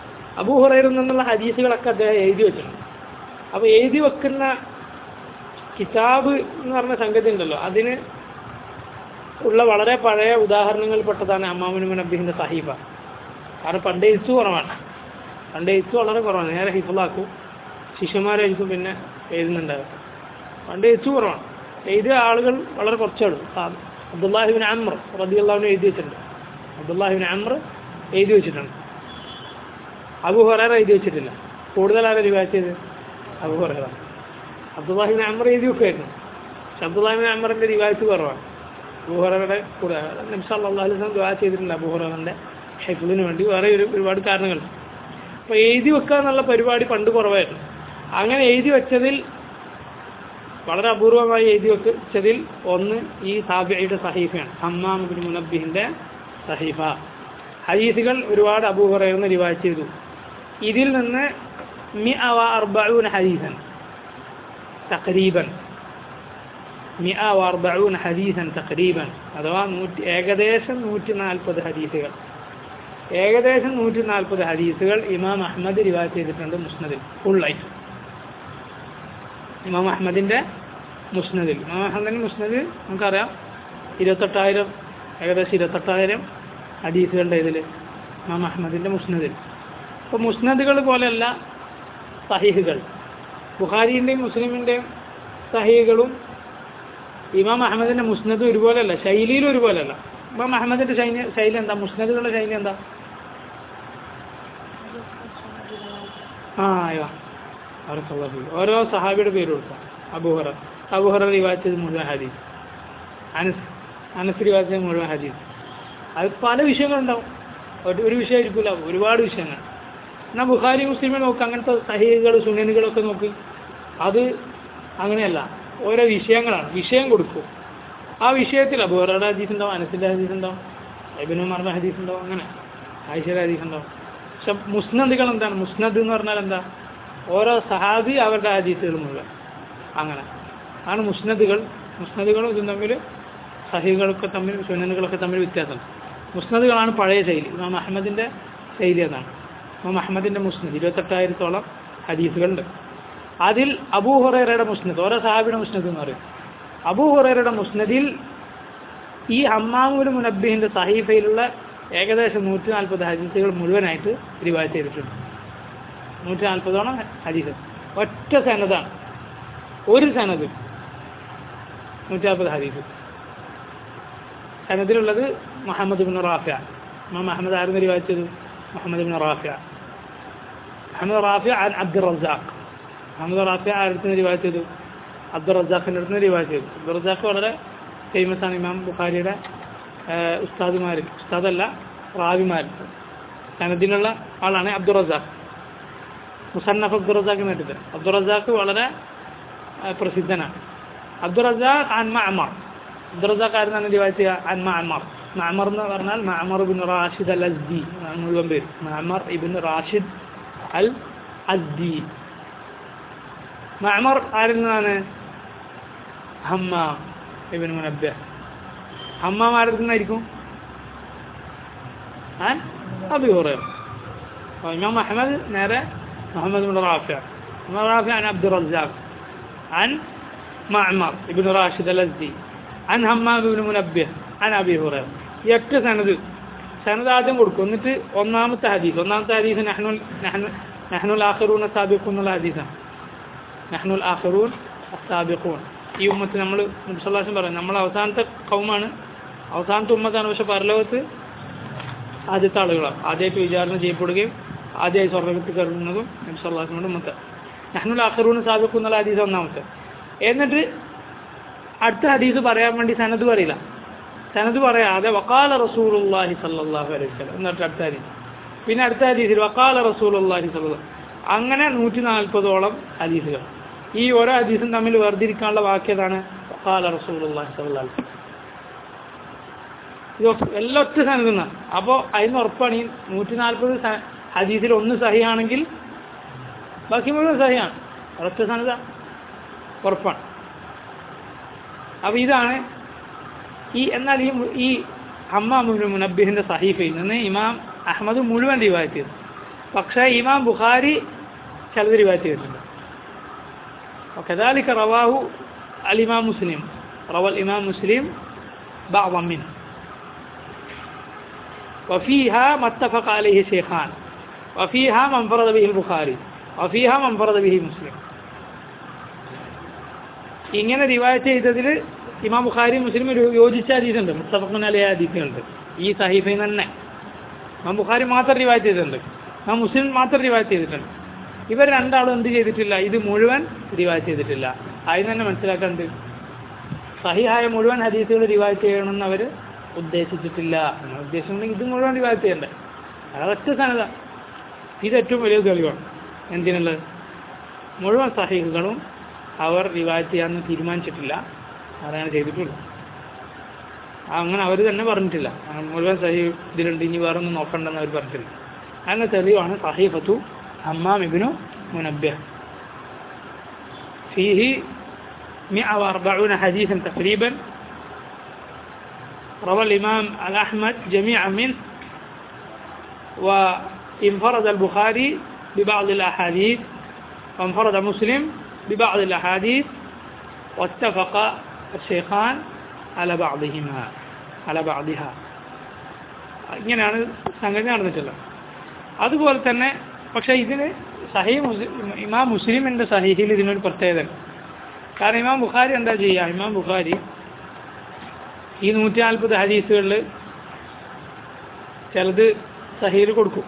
അബൂഹുറയിൽ നിന്നുള്ള ഹദീസുകളൊക്കെ അദ്ദേഹം എഴുതി വെച്ചിട്ടുണ്ട് അപ്പോൾ എഴുതി വെക്കുന്ന കിതാബ് എന്ന് പറഞ്ഞ സംഗതി ഉണ്ടല്ലോ അതിന് ഉള്ള വളരെ പഴയ ഉദാഹരണങ്ങളിൽപ്പെട്ടതാണ് അമ്മാമുൻ അബ്ബിഹിൻ്റെ സഹീഫ കാരണം പണ്ട് എഴുത്ത് കുറവാണ് പണ്ട് എഴുത്ത് വളരെ കുറവാണ് നേരെ ഹിഫിളാക്കും ശിഷ്യന്മാരായിരിക്കും പിന്നെ എഴുതുന്നുണ്ടാവുക പണ്ട് എഴുത്ത് കുറവാണ് എഴുതിയ ആളുകൾ വളരെ കുറച്ചാണ് അബ്ദുല്ലാഹിബിൻ അമ്ര റബിയുള്ളാഹിനെ എഴുതി വെച്ചിട്ടുണ്ട് അബ്ദുല്ലാഹിബിൻ അമ്ര എഴുതി വെച്ചിട്ടുണ്ട് അബു ഹൊറേറ എഴുതി വെച്ചിട്ടില്ല കൂടുതൽ ആരെ റിവാജ് ചെയ്ത് അബു ഹൊറേറ അബ്ദുല്ലാഹിബിൻ അമ്ര എഴുതി വെക്കുമായിരുന്നു പക്ഷെ അബ്ദുല്ലാഹിബിൻ അമ്മറിൻ്റെ റിവാജ് കുറവാണ് അബൂഹറയുടെ കൂടെ നബ്സ് അള്ളാഹു വസ്ലം ദുആ ചെയ്തിട്ടുണ്ട് അബൂഹറന്റെ ഷെഫിളിന് വേണ്ടി വേറെ ഒരു ഒരുപാട് കാരണങ്ങൾ അപ്പോൾ എഴുതി വെക്കുക എന്നുള്ള പരിപാടി പണ്ട് കുറവായിരുന്നു അങ്ങനെ എഴുതി വെച്ചതിൽ വളരെ അപൂർവമായി എഴുതി വെച്ചതിൽ ഒന്ന് ഈ സാബിയുടെ സഹീഫയാണ് ഹമ്മാം ബിൻ മുനബ്ബിഹിൻ്റെ സഹീഫ ഹദീസുകൾ ഒരുപാട് അബൂഹറയെന്ന് റിവാജ് ചെയ്തു ഇതിൽ നിന്ന് മി അവ അർബഊന ഹദീസൻ തഖരീബൻ മിഅ അർബഊന ഹദീസൻ തഖരീബൻ അഥവാ നൂറ്റി ഏകദേശം നൂറ്റി നാൽപ്പത് ഹദീസുകൾ ഏകദേശം നൂറ്റി നാൽപ്പത് ഹദീസുകൾ ഇമാം അഹമ്മദ് റിവാജ് ചെയ്തിട്ടുണ്ട് മുസ്നദിൽ ഫുള്ളായിട്ട് ഇമാം അഹമ്മദിൻ്റെ മുസ്നദിൽ ഇമാം അഹമ്മദിൻ്റെ മുസ്നദിൽ നമുക്കറിയാം ഇരുപത്തെട്ടായിരം ഏകദേശം ഇരുപത്തെട്ടായിരം ഹദീസുകളുടെ ഇതിൽ ഇമാം അഹമ്മദിൻ്റെ മുസ്നദിൽ അപ്പോൾ മുസ്നദുകൾ പോലെയല്ല സഹീഹുകൾ ബുഖാരിൻ്റെയും മുസ്ലിമിൻ്റെയും സഹീഹുകളും ഇമാം അഹമ്മദിന്റെ മുസ്നദ് ഒരുപോലെയല്ല ശൈലിയിൽ ഒരുപോലെയല്ല ഇമാം അഹമ്മദിന്റെ ശൈലി ശൈലി എന്താ മുസ്നദുകളുടെ ശൈലി എന്താ ആ അയ്യോ അവർക്ക് ഓരോ സഹാബിയുടെ പേര് കൊടുക്കാം അബുഹറ അബുഹറ റിവാച്ചത് മുഴുവൻ ഹദീസ് അനസ് അനസ് റിവാച്ചത് മുഴുവൻ ഹദീസ് അത് പല വിഷയങ്ങളുണ്ടാവും ഒരു ഒരു വിഷയമായിരിക്കില്ല ഒരുപാട് വിഷയങ്ങൾ എന്നാൽ ബുഖാരി മുസ്ലിമെ നോക്ക് അങ്ങനത്തെ സഹീകൾ സുനനുകളൊക്കെ നോക്ക് അത് അങ്ങനെയല്ല ഓരോ വിഷയങ്ങളാണ് വിഷയം കൊടുക്കും ആ വിഷയത്തിൽ അബൂറയുടെ ഹദീസ് ഉണ്ടാവും അനസിൻ്റെ ഹദീസ് ഉണ്ടാവും എബിനു മറിന്റെ ഹദീസ് ഉണ്ടാവും അങ്ങനെ ആയിഷയുടെ ഹദീസ് ഉണ്ടാവും പക്ഷെ മുസ്നദുകൾ എന്താണ് മുസ്നദ് എന്ന് പറഞ്ഞാൽ എന്താ ഓരോ സഹാബി അവരുടെ ഹദീസുകൾ മുഴുവൻ അങ്ങനെ ആണ് മുസ്നദുകൾ മുസ്നദുകളും ഇതും തമ്മിൽ സഹികളൊക്കെ തമ്മിൽ സുനനുകളൊക്കെ തമ്മിൽ വ്യത്യാസം മുസ്നദുകളാണ് പഴയ ശൈലി ഇമാം അഹമ്മദിൻ്റെ ശൈലി അതാണ് ഇമാം അഹമ്മദിൻ്റെ മുസ്നദ് ഇരുപത്തെട്ടായിരത്തോളം ഹദീസുകളുണ്ട് അതിൽ അബൂ ഹുറൈറയുടെ മുസ്നദ് ഓരോ സഹാബിയുടെ മുസ്നദ് എന്ന് പറയും അബൂ ഹുറൈറയുടെ മുസ്നദിൽ ഈ ഹമ്മാമുൽ മുനബ്ബിഹിൻ്റെ സഹീഫയിലുള്ള ഏകദേശം നൂറ്റി നാൽപ്പത് ഹദീസുകൾ മുഴുവനായിട്ട് റിവാജ് ചെയ്തിട്ടുണ്ട് നൂറ്റി നാൽപ്പതോളം ഹദീസ് ഒറ്റ സനതാണ് ഒരു സനത് നൂറ്റി നാൽപ്പത് ഹദീസ് സനദിലുള്ളത് മുഹമ്മദ് ബിൻ റാഫിയ ഇമാം മുഹമ്മദ് ആയിരുന്നു റിവാജ് ചെയ്തു മുഹമ്മദ് ബിൻ റാഫിയ മുഹമ്മദ് റാഫിയ അൻ അബ്ദുൾ റസാഖ് മുഹമ്മദ് റാഫിയ ആരുടെ റിവാജ് ചെയ്തു അബ്ദുൾ റസാഖിൻ്റെ അടുത്ത് റിവാജ് ചെയ്തു അബ്ദുൾ റസാഖ് വളരെ ഫേമസ് ആണ് ഇമാം ബുഖാരിയുടെ ഉസ്താദുമാരിൽ ഉസ്താദല്ല റാവിമാരിൽ സനദിലുള്ള ആളാണ് അബ്ദുൾ റസാഖ് മുസന്നഫ് അബ്ദുൾ റസാഖ് നേട്ടിട്ട് അബ്ദുൾ റസാഖ് വളരെ പ്രസിദ്ധനാണ് അബ്ദുൾ റസാഖ് അൻ മഅമർ അബ്ദുൾ റസാഖ് ആയിരുന്നാണ് റിവാജ് ചെയ്യുക അൻ മഅമർ മഅമർ എന്ന് പറഞ്ഞാൽ മഅമർ ഇബിൻ റാഷിദ് അൽ അസ്ദി മുഴുവൻ പേര് മഅമർ ഇബിൻ റാഷിദ് അൽ അസ്ദി മഅമർ ആരിൽ നിന്നാണ് ഹമ്മാം ഇബിൻ മുനബ്ബ ഹമ്മാം ആരിൽ നിന്നായിരിക്കും ആൻ അബി ഹുറൈറ ഇമാം അഹമ്മദ് നേരെ മുഹമ്മദ് ബിൻ റാഫിയ മുഹമ്മദ് റാഫിയ عن عبد الرزاق عن معمر ابن راشد الأزدي عن همام بن منبه عن أبي هريرة എട്ട് സനത് സനത് ആദ്യം കൊടുക്കും എന്നിട്ട് ഒന്നാമത്തെ ഹദീസ് ഒന്നാമത്തെ ഹദീസ് നഹ്നുൽ നഹ്നുൽ ആഖിറൂൻ സാബിഖൂൻ എന്നുള്ള ഹദീസാണ് നഹ്നുൽ ആഖിറൂൻ സാബിഖൂൻ ഈ ഉമ്മത്ത് നമ്മൾ നബ്സല്ലാസം പറയും നമ്മൾ അവസാനത്തെ കൗമാണ് അവസാനത്തെ ഉമ്മത്താണ് പക്ഷെ പരലോകത്ത് ആദ്യത്തെ ആളുകളാണ് ആദ്യമായിട്ട് വിചാരണ ചെയ്യപ്പെടുകയും ആദ്യമായി സ്വർഗത്തിൽ കയറുന്നതും നബ്സല്ലാസിനോട് ഉമ്മത്ത് നഹ്നുൽ ആഖിറൂൻ സാബിഖൂൻ എന്നുള്ള ഹദീസ് ഒന്നാമത്തെ എന്നിട്ട് അടുത്ത ഹദീസ് പറയാൻ വേണ്ടി സനത് പറയില്ല സനത് പറയാതെ വക്കാല റസൂലുള്ളാഹി സല്ലല്ലാഹു അലൈഹി വസല്ലം എന്നിട്ട് അടുത്ത ഹദീസ് പിന്നെ അടുത്ത ഹദീസിൽ വക്കാല റസൂലുള്ളാഹി സല്ലല്ലാഹു അങ്ങനെ നൂറ്റി നാൽപ്പതോളം ഹദീസുകൾ ഈ ഓരോ ഹദീസും തമ്മിൽ വേർതിരിക്കാനുള്ള വാക്യതാണ് വക്കാല റസൂലുള്ളാഹി സല്ലല്ലാഹു അലൈഹി വസല്ലം ഇത് എല്ലാം ഒറ്റ സനത് നിന്നാണ് അപ്പോൾ അതിന് ഉറപ്പാണ് ഈ നൂറ്റി നാൽപ്പത് ഹദീസിൽ ഒന്ന് സഹിയാണെങ്കിൽ ബാക്കി മുഴുവൻ സഹിയാണ് ഒരൊറ്റ സനത ഉറപ്പാണ് അപ്പോൾ ഇതാണ് ഈ എന്നാൽ ഈ ഈ ഹമ്മാമുൽ മുനബ്ബിഹിൻ്റെ സഹീഫയിൽ നിന്ന് ഇമാം അഹമ്മദ് മുഴുവൻ റിവായത്ത് ചെയ്തു പക്ഷേ ഇമാം ബുഖാരി ചിലത് റിവായത്ത് ചെയ്തിട്ടുണ്ട് وكذلك رواه الإمام مسلم روى الإمام مسلم بعضا منه وفيها ما اتفق عليه شيخان وفيها من انفرد به البخاري وفيها من انفرد به مسلم ഇങ്ങനെ റിവായത്ത് ചെയ്തതിൽ ഇമാം ബുഖാരി മുസ്ലിം ഒരു യോജിച്ച ഹദീസുണ്ട് മുസ്തഫഖുൻ അലി ഹദീസുകളുണ്ട് ഈ സഹീഫയിൽ തന്നെ ഇമാം ബുഖാരി മാത്രം റിവായത്ത് ചെയ്തിട്ടുണ്ട് ഇമാം മുസ്ലിം മാത്രം റിവായത്ത് ചെയ്തിട്ടുണ്ട് ഇവർ രണ്ടാളും എന്ത് ചെയ്തിട്ടില്ല ഇത് മുഴുവൻ റിവായത്ത് ചെയ്തിട്ടില്ല അതിന് തന്നെ മനസ്സിലാക്കേണ്ടത് സഹിഹായ മുഴുവൻ ഹദീസുകൾ റിവായത്ത് ചെയ്യണമെന്ന് അവർ ഉദ്ദേശിച്ചിട്ടില്ല അങ്ങനെ ഉദ്ദേശിച്ചിട്ടുണ്ടെങ്കിൽ ഇത് മുഴുവൻ റിവായത്ത് ചെയ്യണ്ടേ അതൊറ്റ സനത ഇത് ഏറ്റവും വലിയ തെളിവാണ് എന്തിനുള്ളത് മുഴുവൻ സഹീഹുകളും അവർ റിവായത്ത് ചെയ്യാമെന്ന് തീരുമാനിച്ചിട്ടില്ല അതാണ് ചെയ്തിട്ടുള്ളൂ അങ്ങനെ അവർ തന്നെ പറഞ്ഞിട്ടില്ല അങ്ങനെ മുഴുവൻ സഹി ഇതിലുണ്ട് ഇനി വേറെ ഒന്നും നോക്കണ്ടെന്ന് അവർ പറഞ്ഞിട്ടില്ല അങ്ങനെ തെളിവാണ് സഹീഫത്തു ഹമ്മാം ഇബ്നു മുനബ്ബിഹ് فيه 140 حديثا تقريبا روى الإمام الأحمد جميعا منه وانفرد البخاري ببعض الأحاديث وانفرد مسلم ببعض الأحاديث واتفق الشيخان على بعضهما على بعضها ഇങ്ങനെയാണ് സംഗതി നടന്നിട്ടുള്ളത് അതുപോലെ തന്നെ പക്ഷേ ഇതിന് സഹി മുസ്ലിം ഇമാം മുസ്ലിമിൻ്റെ സഹീഹിൽ ഇതിനൊരു പ്രത്യേകത ഉണ്ട്. കാരണം ഇമാം ബുഖാരി എന്താ ചെയ്യുക ഇമാം ബുഖാരി ഈ നൂറ്റി നാൽപ്പത് ഹദീസുകളിൽ ചിലത് സഹീൽ കൊടുക്കും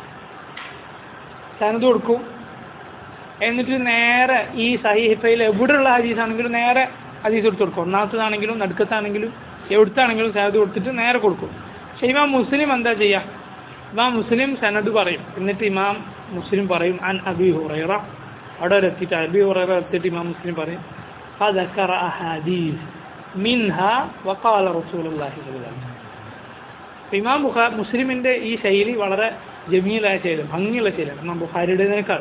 സനത് കൊടുക്കും എന്നിട്ട് നേരെ ഈ സഹീഫയിൽ എവിടെയുള്ള ഹദീസാണെങ്കിലും നേരെ ഹദീസ് എടുത്ത് കൊടുക്കും ഒന്നാമത്തതാണെങ്കിലും നടുക്കത്താണെങ്കിലും എവിടുത്താണെങ്കിലും സനത് കൊടുത്തിട്ട് നേരെ കൊടുക്കും പക്ഷെ ഇമാം മുസ്ലിം എന്താ ചെയ്യുക ഇമാം മുസ്ലിം സനത് പറയും എന്നിട്ട് ഇമാം മുസ്ലിം പറയും അൻ അബി ഹുറൈറ അവിടെ വരെ എത്തിയിട്ട് അബി ഹുറൈറ എത്തിയിട്ട് ഇമാം മുസ്ലിം പറയും فذكر أحاديث منها وقال رسول الله صلى الله عليه وسلم ഇമാം ബുഖാ മുസ്ലിമിൻ്റെ ഈ ശൈലി വളരെ ജമീലായ ശൈലി ഭംഗിയുള്ള ശൈലിയാണ് ഇമാം ബുഖാരിയുടേതിനേക്കാൾ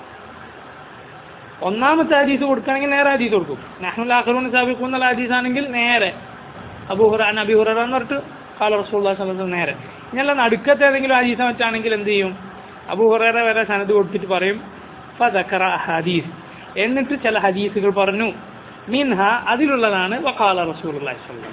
ഒന്നാമത്തെ ഹദീസ് കൊടുക്കുകയാണെങ്കിൽ നേരെ ഹദീസ് കൊടുക്കും നഹ്മുൽ ആഖറൂൻ സാബിഖു എന്നുള്ള ഹദീസ് ആണെങ്കിൽ നേരെ അബൂഹുറാൻ അബി ഹുറ എന്ന് പറഞ്ഞിട്ട് കാല റസൂള്ള സമയത്ത് നേരെ ഇങ്ങനെയുള്ള നടുക്കത്തെ ഏതെങ്കിലും ഹദീസ് മറ്റാണെങ്കിൽ എന്ത് ചെയ്യും അബൂ ഹുറേറ വരെ സനത് കൊടുത്തിട്ട് പറയും ഫദക്കറ ഹദീസ് എന്നിട്ട് ചില ഹദീസുകൾ പറഞ്ഞു മിൻഹ അതിലുള്ളതാണ് വക്കാല റസൂൽ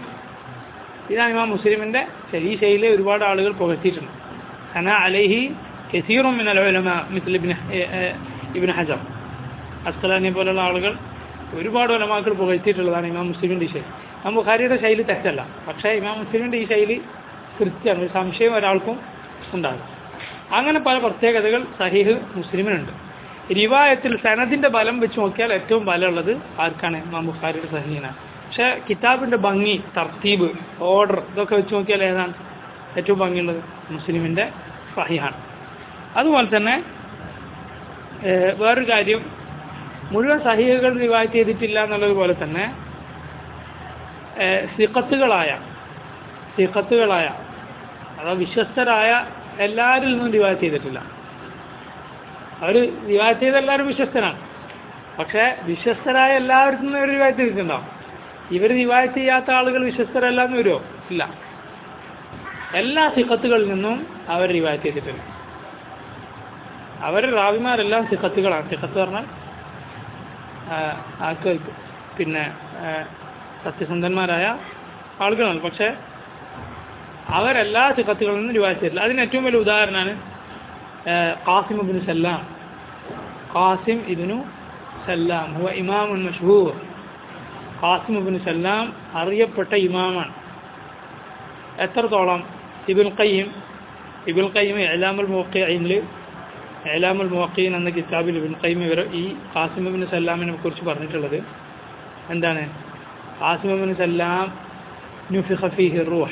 ഇതാണ് ഇമാം മുസ്ലിമിൻ്റെ ഈ ശൈലി ഒരുപാട് ആളുകൾ പുകഴ്ത്തിയിട്ടുണ്ട് ഹന അലൈഹി കസീറും മിനൽ ഉലമ മിസ്ൽ ഇബ്ന ഇബ്ന ഹജർ അസ്കലാനെ പോലുള്ള ആളുകൾ ഒരുപാട് ഉലമാക്കൾ പുകഴ്ത്തിയിട്ടുള്ളതാണ് ഇമാം മുസ്ലിമിൻ്റെ ഈ ശൈലി ഇമാം ബുഖാരിയുടെ ശൈലി തെറ്റല്ല പക്ഷേ ഇമാം മുസ്ലിമിൻ്റെ ഈ ശൈലി കൃത്യമാണ് ഒരു സംശയം ഒരാൾക്കും ഉണ്ടാകും അങ്ങനെ പല പ്രത്യേകതകൾ സഹീഹ് മുസ്ലിമിനുണ്ട് റിവായത്തിൽ സനദിന്റെ ബലം വെച്ച് നോക്കിയാൽ ഏറ്റവും ബലമുള്ളത് ആർക്കാണ് ഇമാം ബുഖാരിയുടെ സഹീനാണ് പക്ഷേ കിതാബിന്റെ ഭംഗി തർത്തീബ് ഓർഡർ ഇതൊക്കെ വെച്ച് നോക്കിയാൽ ഏതാണ് ഏറ്റവും ഭംഗിയുള്ളത് മുസ്ലിമിന്റെ സഹിഹാണ് അതുപോലെ തന്നെ ഏഹ്, വേറൊരു കാര്യം മുഴുവൻ സഹിഹകൾ റിവായത്ത് ചെയ്തിട്ടില്ല എന്നുള്ളതുപോലെ തന്നെ ഏഹ്, സിഖത്തുകളായ സിഖത്തുകളായ അഥവാ വിശ്വസ്തരായ എല്ലാവരിൽ നിന്നും റിവായത്ത് ചെയ്തിട്ടില്ല അവർ റിവായത്ത് ചെയ്ത എല്ലാവരും വിശ്വസ്തനാണ് പക്ഷേ വിശ്വസ്തരായ എല്ലാവരിൽ നിന്നും ഒരു റിവായത്ത് ചെയ്തിട്ടുണ്ടാവും ഇവർ റിവായത്ത് ചെയ്യാത്ത ആളുകൾ വിശ്വസ്തരല്ല എന്ന് വരുമോ ഇല്ല എല്ലാ സിഖത്തുകളിൽ നിന്നും അവർ റിവായത്ത് ചെയ്തിട്ടുണ്ട് അവർ റാവിമാരെല്ലാം സിഖത്തുകളാണ് സിഖത്ത് പറഞ്ഞാൽ ആ, ആൾക്ക് പിന്നെ ആ, സത്യസന്ധന്മാരായ ആളുകളാണ് പക്ഷേ അവരെല്ലാ സിഖത്തുകളിൽ നിന്നും റിവായത്ത് ചെയ്തിട്ടില്ല അതിന് ഏറ്റവും വലിയ ഉദാഹരണമാണ് ഖാസിം ഇബ്നു സല്ലാം ഖാസിം ഇബ്നു സല്ലാം ഹുവ ഇമാമുൻ മഷ്ഹൂർ ഖാസിം ഇബ്നു സല്ലാം അറിയപ്പെട്ട ഇമാമാണ് എത്രത്തോളം ഇബുൽ ഖയ്യിം ഇബുൽ ഖയ്യിം ഇലാമുൽ മുവഖിഈനിൽ ഇലാമുൽ മുവഖീൻ എന്ന കിതാബിൽ ഇബുൽ ഖയ്യിം ഇവർ ഈ ഖാസിം ഇബ്നു സല്ലാമിനെ കുറിച്ച് പറഞ്ഞിട്ടുള്ളത് എന്താണ് ഖാസിം ഇബ്നു സല്ലാം نفخ فيه الروح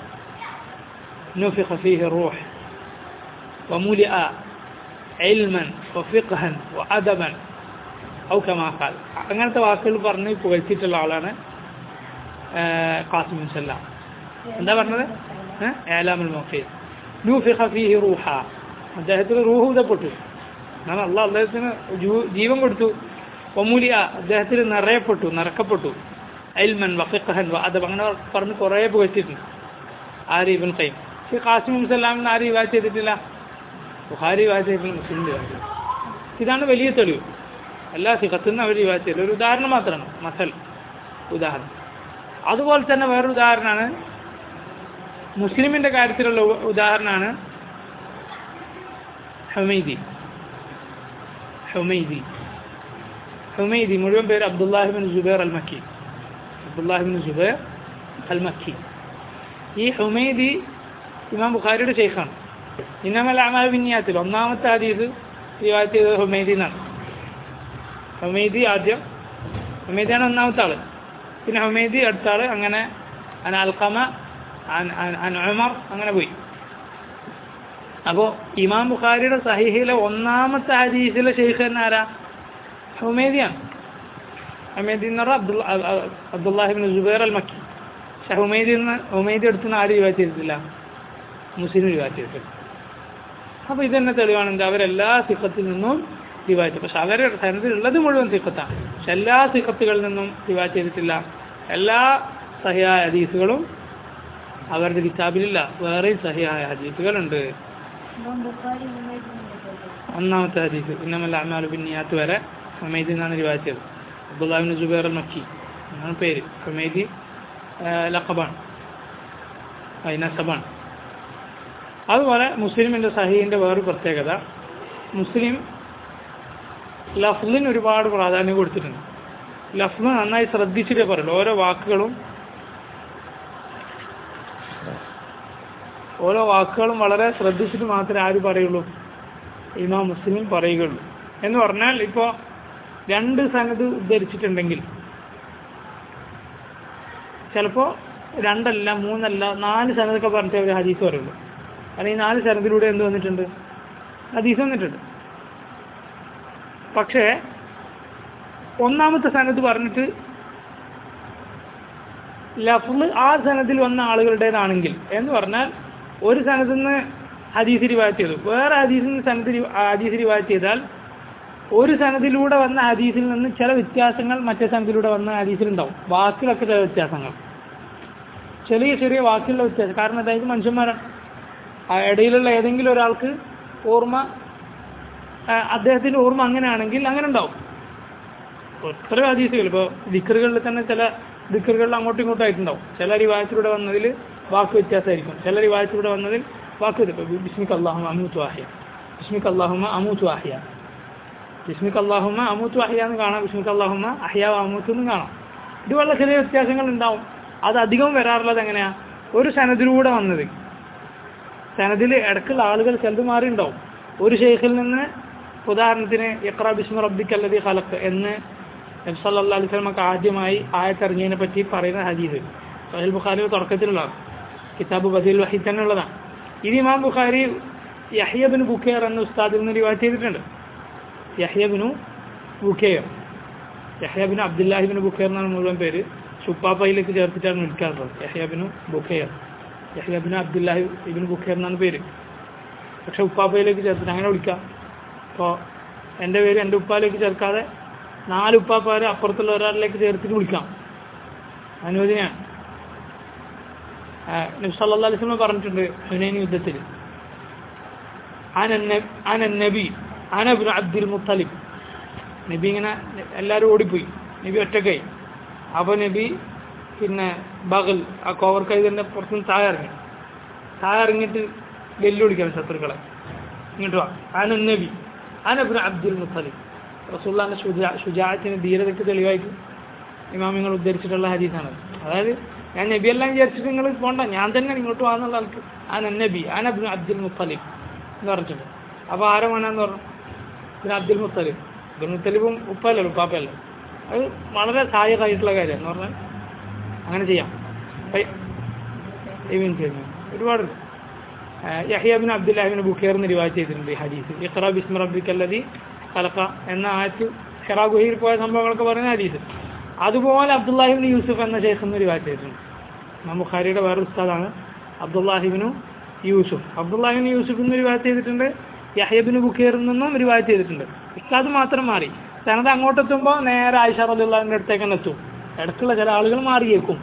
نفخ فيه الروح وملئ علما وفقها وأدبا ഔ കമാഖാൽ അങ്ങനത്തെ വാക്കുകൾ പറഞ്ഞ് പുകഴ്ത്തിയിട്ടുള്ള ആളാണ് ഖാസിം സല്ലാം എന്താ പറഞ്ഞത് ഏലാമുൽ മൊഫീൽ നൂഫിഖ ഫീഹി റൂഹ അദ്ദേഹത്തിന് റൂഹ് ഊതപ്പെട്ടു എന്നാൽ അള്ളാഹ് അദ്ദേഹത്തിന് ജൂ- ജീവൻ കൊടുത്തു ഒമൂലിയ അദ്ദേഹത്തിന് നിറയപ്പെട്ടു നിറക്കപ്പെട്ടു അൽമൻ വഫിഖഹൻ അത് അങ്ങനെ പറഞ്ഞ് കുറേ പുകഴ്ത്തിയിട്ടുണ്ട് ആര് ഇബൻ ഖൈം പക്ഷേ ഖാസിം സലാമിന് ആര് വിവാഹം ചെയ്തിട്ടില്ല ബുഹാരി വിവാഹം ചെയ്തിട്ടില്ല മുസ്ലിം വിവാഹം ചെയ്തിട്ടില്ല ഇതാണ് വലിയ തെളിവ് എല്ലാ സിഖത്തുനിന്നും അവർ വിവാഹം ചെയ്തില്ല ഒരു ഉദാഹരണം മാത്രമാണ് മസൽ ഉദാഹരണം അതുപോലെ തന്നെ വേറൊരു ഉദാഹരണമാണ് മുസ്ലിമിൻ്റെ കാര്യത്തിലുള്ള ഉ- ഉദാഹരണമാണ് ഹമീദി ഹുമൈദി ഹുമൈദി മുഴുവൻ പേര് അബ്ദുല്ലാഹിബിൻ ജുബൈർ അൽ മക്കി അബ്ദുല്ലാഹിബിൻ ജുബൈർ അൽ മക്കി ഈ ഹുമൈദി ഇമാം ബുഖാരിയുടെ ഷെയ്ഖാണ് ഇന്നമൽ അമാൽ ബിന്നിയാത്തിൽ ഒന്നാമത്തെ ഹദീസ് റിവായത്ത് ചെയ്തത് ഹുമൈദി എന്നാണ് ഹുമൈദി ആദ്യം ഹുമൈദിയാണ് ഒന്നാമത്തെ ആള് പിന്നെ ഹുമൈദി അടുത്ത ആള് അങ്ങനെ അൻ അൽഖമ അൻ അൻ- അൻ ഉമർ അങ്ങനെ പോയി അപ്പോൾ ഇമാം ബുഖാരിയുടെ സഹിഹിലെ ഒന്നാമത്തെ ഹദീസിലെ ഷെയ്ഖ് തന്നെ ആരാ ഹുമൈദിയാണ് ഹുമൈദി എന്ന് പറഞ്ഞാൽ അബ്ദുൽ അ- അ- അബ്ദുല്ലാഹിബിൻ ജുബൈർ അൽ മക്കി പക്ഷെ ഹുമൈദി എന്ന് ഹുമൈദി എടുത്തുനിന്ന് ആര് റിവാറ്റ് ചെയ്തിട്ടില്ല മുസ്ലിം റിവാറ്റ് ചെയ്തിട്ടില്ല അപ്പോൾ ഇത് തന്നെ തെളിവാണ് എന്താ അവരെല്ലാ സിഖത്തിൽ നിന്നും റിവാറ്റ് പക്ഷെ അവരുടെ സനദിലുള്ളത് മുഴുവൻ സിഖത്താണ് പക്ഷെ എല്ലാ സിഖത്തുകളിൽ നിന്നും റിവാറ്റ് ചെയ്തിട്ടില്ല എല്ലാ സഹിയായ ഹദീസുകളും അവരുടെ കിതാബിലില്ല വേറെയും സഹിയായ ഹദീസുകളുണ്ട് ഇമാം ബുഖാരി ഉമ്മയുടെ ഒന്നാമത്തെ ഹദീസ് ഇന്നമല്ല അമാലു ബിന്നിയാത്ത് വരെ ഹുമൈദി എന്നാണ് റിവായത്ത് ചെയ്തത് അബ്ദുല്ലാഹിബിൻ ജുബൈർ അൽ മക്കി എന്നാണ് പേര് ഹുമൈദി ലഖബാണ് നസബാണ് അതുപോലെ മുസ്ലിമിൻ്റെ സഹീൻ്റെ വേറൊരു പ്രത്യേകത മുസ്ലിം ലഫ്ലിന് ഒരുപാട് പ്രാധാന്യം കൊടുത്തിട്ടുണ്ട് ലഫ്ല് നന്നായി ശ്രദ്ധിച്ചിട്ടേ പറയുള്ളൂ ഓരോ വാക്കുകളും ഓരോ വാക്കുകളും വളരെ ശ്രദ്ധിച്ചിട്ട് മാത്രമേ ആര് പറയുള്ളൂ ഇമാം മുസ്ലിം പറയുകയുള്ളൂ എന്ന് പറഞ്ഞാൽ ഇപ്പോൾ രണ്ട് സനത് ഉദ്ധരിച്ചിട്ടുണ്ടെങ്കിൽ ചിലപ്പോൾ രണ്ടല്ല മൂന്നല്ല നാല് സനതൊക്കെ പറഞ്ഞിട്ട് ഒരു ഹദീസ് പറയുള്ളൂ കാരണം ഈ നാല് സനത്തിലൂടെ എന്ത് വന്നിട്ടുണ്ട് ഹദീസ് വന്നിട്ടുണ്ട് പക്ഷേ ഒന്നാമത്തെ സനത് പറഞ്ഞിട്ട് ലഫ്ല് ആ സനത്തിൽ വന്ന ആളുകളുടേതാണെങ്കിൽ എന്ന് പറഞ്ഞാൽ ഒരു സനത്തിൽ നിന്ന് ഹദീസ് റിവായത്ത് ചെയ്തു വേറെ ഹദീസിൽ നിന്ന് സനത്ത് രി- ഹദീസ് റിവായത്ത് ചെയ്താൽ ഒരു സനത്തിലൂടെ വന്ന ഹദീസിൽ നിന്ന് ചില വ്യത്യാസങ്ങൾ മറ്റേ സനത്തിലൂടെ വന്ന ഹദീസിലുണ്ടാവും വാക്കിലൊക്കെ ചില വ്യത്യാസങ്ങൾ ചെറിയ ചെറിയ വാക്കിലുള്ള വ്യത്യാസം കാരണം അതായത് മനുഷ്യന്മാരാണ് ആ ഇടയിലുള്ള ഏതെങ്കിലും ഒരാൾക്ക് ഓർമ്മ ആ, അദ്ദേഹത്തിൻ്റെ ഓർമ്മ അങ്ങനെയാണെങ്കിൽ അങ്ങനെ ഉണ്ടാവും എത്ര ഹദീസുകൾ ഇപ്പോൾ ദിക്കറുകളിൽ തന്നെ ചില ദിക്കറുകളിൽ അങ്ങോട്ടും ഇങ്ങോട്ടും ആയിട്ടുണ്ടാവും ചില റിവായത്തിലൂടെ വന്നതിൽ വാക്ക് വ്യത്യാസമായിരിക്കും ചില റിവായത്തിലൂടെ വന്നതിൽ വാക്ക് വ്യത്യാസം. ഇപ്പോൾ ബിസ്മിക് അള്ളാഹുമ അമൂത്തു ആഹിയ ബിസ്മിക് അള്ളാഹുമ അമൂത്തു ആഹിയ ബിസ്മിക് അള്ളാഹുമ അമൂത്തു ആഹിയ എന്ന് കാണാം ബിസ്മിക് അള്ളാഹുമ അഹിയ അമൂത്തു എന്നും കാണാം ഇതുപോലുള്ള ചെറിയ വ്യത്യാസങ്ങൾ ഉണ്ടാവും അത് അധികം വരാറുള്ളത് എങ്ങനെയാ ഒരു സനദിലൂടെ വന്നത് സനദിൽ ഇടയ്ക്കുള്ള ആളുകൾ ചിലത് മാറി ഉണ്ടാവും ഒരു ഷെയ്ഖിൽ നിന്ന് ഉദാഹരണത്തിന് ഇഖ്റ ബിസ്മി റബ്ബിക്ക് അല്ലതി ഖലഖ് എന്ന് നബി സല്ലല്ലാഹു അലൈഹി വസല്ലമക്ക് ആദ്യമായി ആയത്തിറങ്ങിയതിനെ പറ്റി പറയുന്ന ഹദീസ് സഹീൽ ബുഖാരി തുടക്കത്തിലുള്ളതാണ് കിതാബ് ബദീൽ വഹി തന്നെ ഉള്ളതാണ് ഇത് ഇമാം ബുഖാരി യഹ്യബിന് ബുഖേർ എന്ന ഉസ്താദിൽ നിന്ന് റിവായത്ത് ചെയ്തിട്ടുണ്ട് യഹ്യബിനു ബുഖേർ യഹ്യബിന് അബ്ദുല്ലാഹിബിന് ബുഖേർ എന്നാണ് മുഴുവൻ പേര് ഷുപ്പാപ്പയിലേക്ക് ചേർത്തിട്ടാണ് വിളിക്കാറുള്ളത് യഹ്യബിനു ബുഖേർ യഹ്യബിന് അബ്ദുല്ലാഹി ഇബിന് ബുഖേർ എന്നാണ് പേര് പക്ഷെ ഉപ്പാപ്പയിലേക്ക് ചേർത്തിട്ട് അങ്ങനെ വിളിക്കാം അപ്പോൾ എൻ്റെ പേര് എൻ്റെ ഉപ്പാലേക്ക് ചേർക്കാതെ നാല് ഉപ്പാപ്പാരെ അപ്പുറത്തുള്ള ഒരാളിലേക്ക് ചേർത്തിട്ട് വിളിക്കാം അനുവദനയാണ് നബ്സല്ലാ അലിസ്ലമ പറഞ്ഞിട്ടുണ്ട് ഹുനൈൻ യുദ്ധത്തിൽ അന നബി അനബിൻ അബ്ദുൽ മുത്തലിബ് നബി ഇങ്ങനെ എല്ലാവരും ഓടിപ്പോയി നബി ഒറ്റക്കായി അപ്പോൾ നബി പിന്നെ ബഗൽ ആ കോവർ കൈതൻ്റെ പുറത്തുനിന്ന് താഴെ ഇറങ്ങി താഴെ ഇറങ്ങിയിട്ട് വെല്ലുവിളിക്കണം ശത്രുക്കളെ ഇങ്ങോട്ട് വാ അന നബി അനബിൻ അബ്ദുൽ മുത്തലിബ് റസൂല്ലാൻ്റെ ഷുജാ ഷുജാത്തിന് ധീരതയ്ക്ക് തെളിവായിട്ട് ഇമാമിങ്ങൾ ഉദ്ധരിച്ചിട്ടുള്ള ഹദീസാണ് അതായത് ഞാൻ നബി എല്ലാം വിചാരിച്ചിട്ട് നിങ്ങൾ പോണ്ട ഞാൻ തന്നെ ഇങ്ങോട്ട് വാന്നുള്ള ആൾക്ക് ആ നബി ആ നബി അബ്ദുൽ മുത്തലിബ് എന്ന് പറഞ്ഞിട്ടുണ്ട് അപ്പോൾ ആരെ വേണമെന്ന് പറഞ്ഞു പിന്നെ അബ്ദുൽ മുത്തലിബ് അബ്ദുൽ മുത്തലിബും ഉപ്പല്ലല്ലോ ഉപ്പാപ്പയല്ലോ അത് വളരെ സഹായകമായിട്ടുള്ള കാര്യമാണ് എന്ന് പറഞ്ഞാൽ അങ്ങനെ ചെയ്യാം ഐ- ഇവൻ ചെയ്യുന്നു ഒരുപാടുണ്ട് യഹിയബിൻ അബ്ദുല്ലാഹിബിൻ ബുഖേറിന് റിവാജ് ചെയ്തിട്ടുണ്ട് ഈ ഹദീസ് ഇഖ്റ ബിസ്മ റബ്ബിക്കല്ലതി ഖലഖ എന്ന ആയത്ത് ഹിറാ ഗുഹയിൽ പോയ സംഭവങ്ങളൊക്കെ പറയുന്ന ഹദീസ് അതുപോലെ അബ്ദുല്ലാഹിബിൻ യൂസുഫ് എന്ന ശേഖ് എന്ന് റിവാജ് ചെയ്തിട്ടുണ്ട് ഇമാം ബുഖാരിയുടെ വേറെ ഉസ്താദാണ് അബ്ദുല്ലാഹിബിനു യൂസുഫ് അബ്ദുല്ലാഹിബിൻ യൂസുഫ് എന്ന് റിവാജ് ചെയ്തിട്ടുണ്ട് യഹ്യബിന് ബുഖേറിൽ നിന്നും റിവാജ് ചെയ്തിട്ടുണ്ട് ഉസ്താദ് മാത്രം മാറി തനത് അങ്ങോട്ടെത്തുമ്പോൾ നേരെ ആയിഷ റബുല്ലാഹിൻ്റെ അടുത്തേക്ക് തന്നെ എത്തും ഇടയ്ക്കുള്ള ചില ആളുകൾ മാറിയേക്കും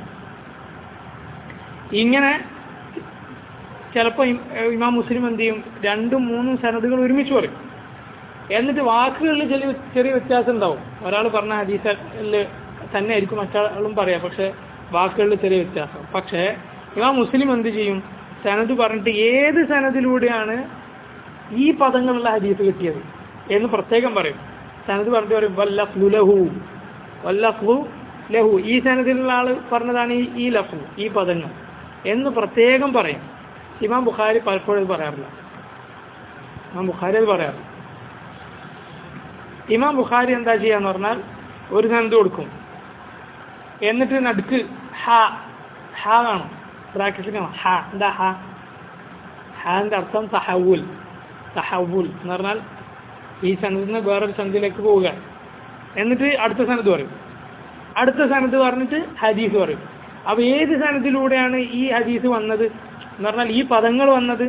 ഇങ്ങനെ ചിലപ്പോൾ ഇമാം മുസ്ലിം എന്ത് ചെയ്യും രണ്ടും മൂന്നും സനതുകൾ ഒരുമിച്ച് പറയും എന്നിട്ട് വാക്കുകളിൽ ചെറിയ ചെറിയ വ്യത്യാസം ഉണ്ടാവും ഒരാൾ പറഞ്ഞ ഹദീസിൽ തന്നെ ആയിരിക്കും മറ്റാളും പറയാം പക്ഷെ വാക്കുകളിൽ ചെറിയ വ്യത്യാസം പക്ഷേ ഇമാം മുസ്ലിം എന്ത് ചെയ്യും സനത് പറഞ്ഞിട്ട് ഏത് സനദിലൂടെയാണ് ഈ പദങ്ങളുള്ള ഹദീസ് കിട്ടിയത് എന്ന് പ്രത്യേകം പറയും സനത് പറഞ്ഞിട്ട് പറയും വല്ലഫ്ലു ലഹു വല്ലഫ്ലു ലഹു ഈ സനദിലുള്ള ആള് പറഞ്ഞതാണ് ഈ ഈ ലഫ്ലു ഈ പദങ്ങൾ എന്ന് പ്രത്യേകം പറയും ഇമാം ബുഖാരി പലപ്പോഴും ഇത് പറയാറില്ല ഇമാം ബുഖാരി അത് പറയാറില്ല ഇമാം ബുഖാരി എന്താ ചെയ്യാന്ന് പറഞ്ഞാൽ ഒരു സനത് കൊടുക്കും എന്നിട്ട് നടുക്ക് ഹ ഹ കാണും ബ്രാക്കറ്റിൽ കാണാം ഹ എന്താ ഹ ഹാന്റെ അർത്ഥം തഹവുൽ തഹവുൽ എന്ന് പറഞ്ഞാൽ ഈ സനത്തിൽ നിന്ന് വേറൊരു സനത്തിലേക്ക് പോവുക എന്നിട്ട് അടുത്ത സനത്ത് പറയും അടുത്ത സനത്ത് പറഞ്ഞിട്ട് ഹദീസ് പറയും അപ്പൊ ഏത് സനത്തിലൂടെയാണ് ഈ ഹദീസ് വന്നത് എന്ന് പറഞ്ഞാൽ ഈ പദങ്ങൾ വന്നത്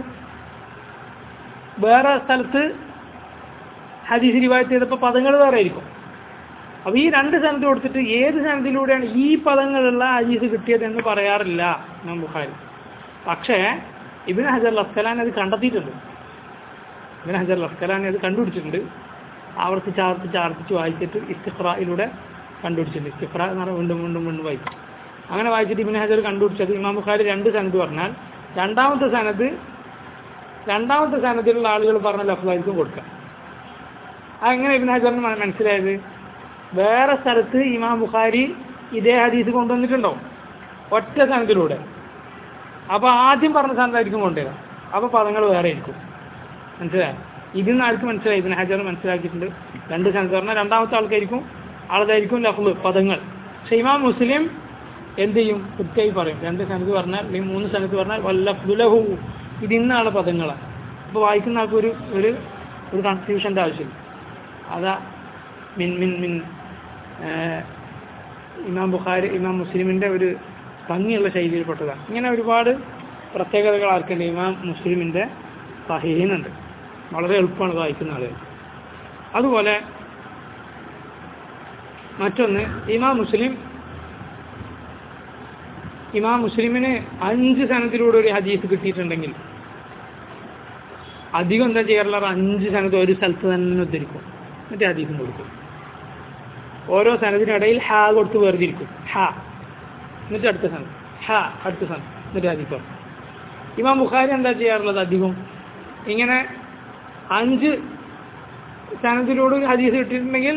വേറെ സ്ഥലത്ത് ഹദീസ് റിവായത്ത് ചെയ്തപ്പോൾ പദങ്ങൾ വേറെ ആയിരിക്കും അപ്പൊ ഈ രണ്ട് സ്ഥലത്ത് കൊടുത്തിട്ട് ഏത് സ്ഥലത്തിലൂടെയാണ് ഈ പദങ്ങളുള്ള ഹദീസ് കിട്ടിയത് എന്ന് പറയാറില്ല ഇമാം ബുഖാരി പക്ഷേ ഇബിൻ ഹജർ ലസ്കലാൻ അത് കണ്ടെത്തിയിട്ടുണ്ട് ഇബിൻ ഹജർ ലസ്കലാൻ അത് കണ്ടുപിടിച്ചിട്ടുണ്ട് ആവർത്തിച്ച് ആവർത്തിച്ച് ആവർത്തിച്ച് വായിച്ചിട്ട് ഇസ്തിഖ്റയിലൂടെ കണ്ടുപിടിച്ചിട്ടുണ്ട് ഇസ്തിഖ്റ എന്ന് പറഞ്ഞാൽ വീണ്ടും വീണ്ടും വീണ്ടും വായിക്കും അങ്ങനെ വായിച്ചിട്ട് ഇബിൻ ഹജർ കണ്ടുപിടിച്ചത് ഇമാം ബുഖാരി രണ്ട് സനത് പറഞ്ഞാൽ രണ്ടാമത്തെ സനത് രണ്ടാമത്തെ സനത്തിലുള്ള ആളുകൾ പറഞ്ഞ ലഫ്ലായിരിക്കും കൊടുക്കുക അങ്ങനെ ഇബിൻ ഹജറിന് മ- മനസ്സിലായത് വേറെ സ്ഥലത്ത് ഇമാം ബുഖാരി ഇതേ ഹദീസ് കൊണ്ടുവന്നിട്ടുണ്ടോ ഒറ്റ സനത്തിലൂടെ അപ്പൊ ആദ്യം പറഞ്ഞ സ്ഥാനത്തായിരിക്കും കൊണ്ടുവരാം അപ്പൊ പദങ്ങൾ വേറെ ആയിരിക്കും മനസ്സിലായോ ഇതിന്ന് ആർക്ക് മനസ്സിലായി ഇതിന് ഹജർ മനസ്സിലാക്കിയിട്ടുണ്ട് രണ്ട് സ്ഥാനത്ത് പറഞ്ഞാൽ രണ്ടാമത്തെ ആൾക്കായിരിക്കും ആളതായിരിക്കും ലഫ്ല് പദങ്ങൾ പക്ഷെ ഇമാം മുസ്ലിം എന്ത് ചെയ്യും കൃത്യമായി പറയും രണ്ട് സ്ഥാനത്ത് പറഞ്ഞാൽ അല്ലെങ്കിൽ മൂന്ന് സ്ഥാനത്ത് പറഞ്ഞാൽ വല്ലഫ്ലുലഹു ഇത് ഇന്നാളെ പദങ്ങളാണ് അപ്പോൾ വായിക്കുന്ന ആൾക്ക് ഒരു ഒരു ഒരു കൺഫ്യൂഷൻ്റെ ആവശ്യമില്ല അതാ മിൻ മിൻ മിൻ ഏഹ്, ഇമാം ബുഖാരി ഇമാം മുസ്ലിമിൻ്റെ ഒരു ഭംഗിയുള്ള ശൈലിയിൽപ്പെട്ടതാണ് ഇങ്ങനെ ഒരുപാട് പ്രത്യേകതകൾ ആർക്കുണ്ട് ഇമാം മുസ്ലിമിൻ്റെ സഹീനുണ്ട് വളരെ എളുപ്പമാണ് വായിക്കുന്ന ആളുകൾ അതുപോലെ മറ്റൊന്ന് ഇമാം മുസ്ലിം ഇമാം മുസ്ലിമിന് അഞ്ച് സനത്തിലൂടെ ഒരു ഹദീസ് കിട്ടിയിട്ടുണ്ടെങ്കിൽ അധികം എന്താ ചെയ്യാറുള്ള അഞ്ച് സനത്ത് ഒരു സ്ഥലത്ത് തന്നെ ഉദ്ധരിക്കും എന്നിട്ട് ഹദീസും കൊടുക്കും ഓരോ സനത്തിനിടയിൽ ഹാ കൊടുത്ത് വേർതിരിക്കും ഹാ എന്നിട്ട് അടുത്ത സനം ഹാ അടുത്ത സനം എന്നിട്ട് ഹദീസ് പറയും ഇമാം ബുഖാരി എന്താ ചെയ്യാറുള്ളത് അധികം ഇങ്ങനെ അഞ്ച് സനത്തിലൂടെ ഒരു ഹദീസ് കിട്ടിയിട്ടുണ്ടെങ്കിൽ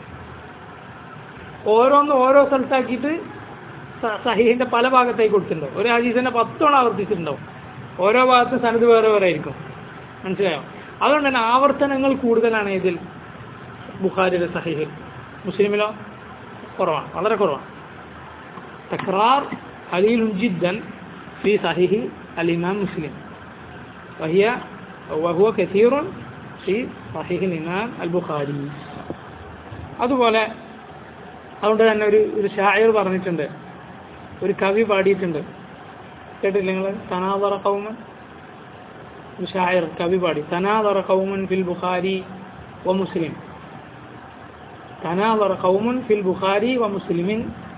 ഓരോന്ന് ഓരോ സ്ഥലത്താക്കിയിട്ട് സ- സഹീഹിന്റെ പല ഭാഗത്തേക്ക് കൊടുത്തിട്ടുണ്ടാവും ഒരു ഹദീസിനെ പത്തോളം ആവർത്തിച്ചിട്ടുണ്ടാവും ഓരോ ഭാഗത്തും സനത് വേറെ വേറെ ആയിരിക്കും മനസ്സിലായോ അതുകൊണ്ട് തന്നെ ആവർത്തനങ്ങൾ കൂടുതലാണ് ഇതിൽ ബുഖാരിയുടെ സഹീഹിൽ മുസ്ലിമിലോ കുറവാണ് വളരെ കുറവാണ് തക്രാർ قليل جدا في صحيح الإمام مسلم وهي وهو كثير في صحيح الإمام البخاري അതുപോലെ അതുകൊണ്ട് തന്നെ ഒരു ഒരു ഷായർ പറഞ്ഞിട്ടുണ്ട് ഒരു കവി പാടിയിട്ടുണ്ട് കേട്ടില്ല നിങ്ങൾ തനാദറ കൗമൻ ഒരു ഷായർ കവി പാടി തനാദറ കൗമൻ ഫിൽ ബുഖാരി വ മുസ്ലിം تناظر قوم في البخاري ومسلم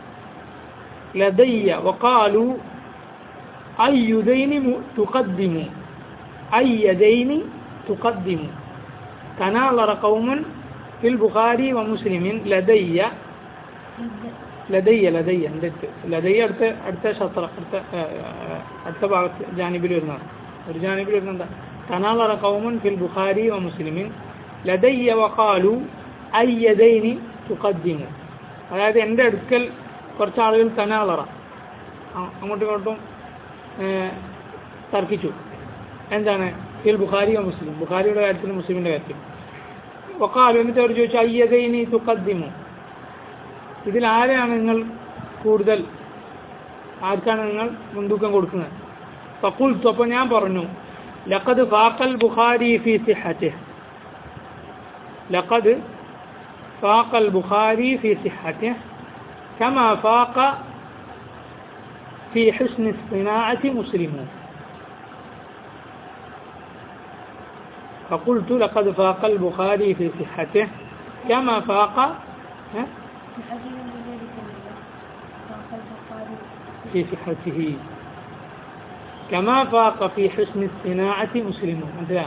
لدي وقالوا أي دين م- تقدم أي دين تقدم تناظر قوم في البخاري ومسلم لدي ലതയ്യ ലതയ്യ എൻ്റെ അടുത്ത് ലതയ്യ അടുത്ത അടുത്ത ശസ്ത്ര അടുത്ത ആ, ആ, അടുത്ത ഭാഗത്ത് ജാനിബിൽ വരുന്നതാണ് ഒരു ജാനിബിൽ വരുന്ന എന്താ തനാളറ കൗമുൻ ഫിൽ ബുഖാരി വ മുസ്ലിമിൻ ലതയ്യ വഖാലു അയ്യദൈനി തുഖദ്ദിമു അതായത് എൻ്റെ അടുക്കൽ കുറച്ച് ആളുകൾ തനാളറ ആ, അങ്ങോട്ടും ഇങ്ങോട്ടും ഏ, തർക്കിച്ചു എന്താണ് ഫിൽ ബുഖാരി വ മുസ്ലിം ബുഖാരിയുടെ കാര്യത്തിൽ മുസ്ലിമിൻ്റെ കാര്യത്തിൽ വഖാലു എന്നിട്ട് അവർ ചോദിച്ചു അയ്യദൈനി തുഖദ്ദിമു ഇതിൽ ആരെയാണ് നിങ്ങൾ കൂടുതൽ ആർക്കാണ് നിങ്ങൾ മുൻതൂക്കം കൊടുക്കുന്നത് ഫക്കുൽത്തു അപ്പോൾ ഞാൻ പറഞ്ഞു ലഖദ് ഫാഖൽ ബുഖാരി ഫി സിഹത്തിഹ് ലഖദ് ഫാഖൽ ബുഖാരി ഫി സിഹത്തിഹ് كما فاق في حسن الصناعة مسلم فقلت لقد فاق البخاري في صحته كما فاق ها؟ الحديث بذلك فاق البخاري في صحته كما فاق في حسن الصناعة مسلم مثلا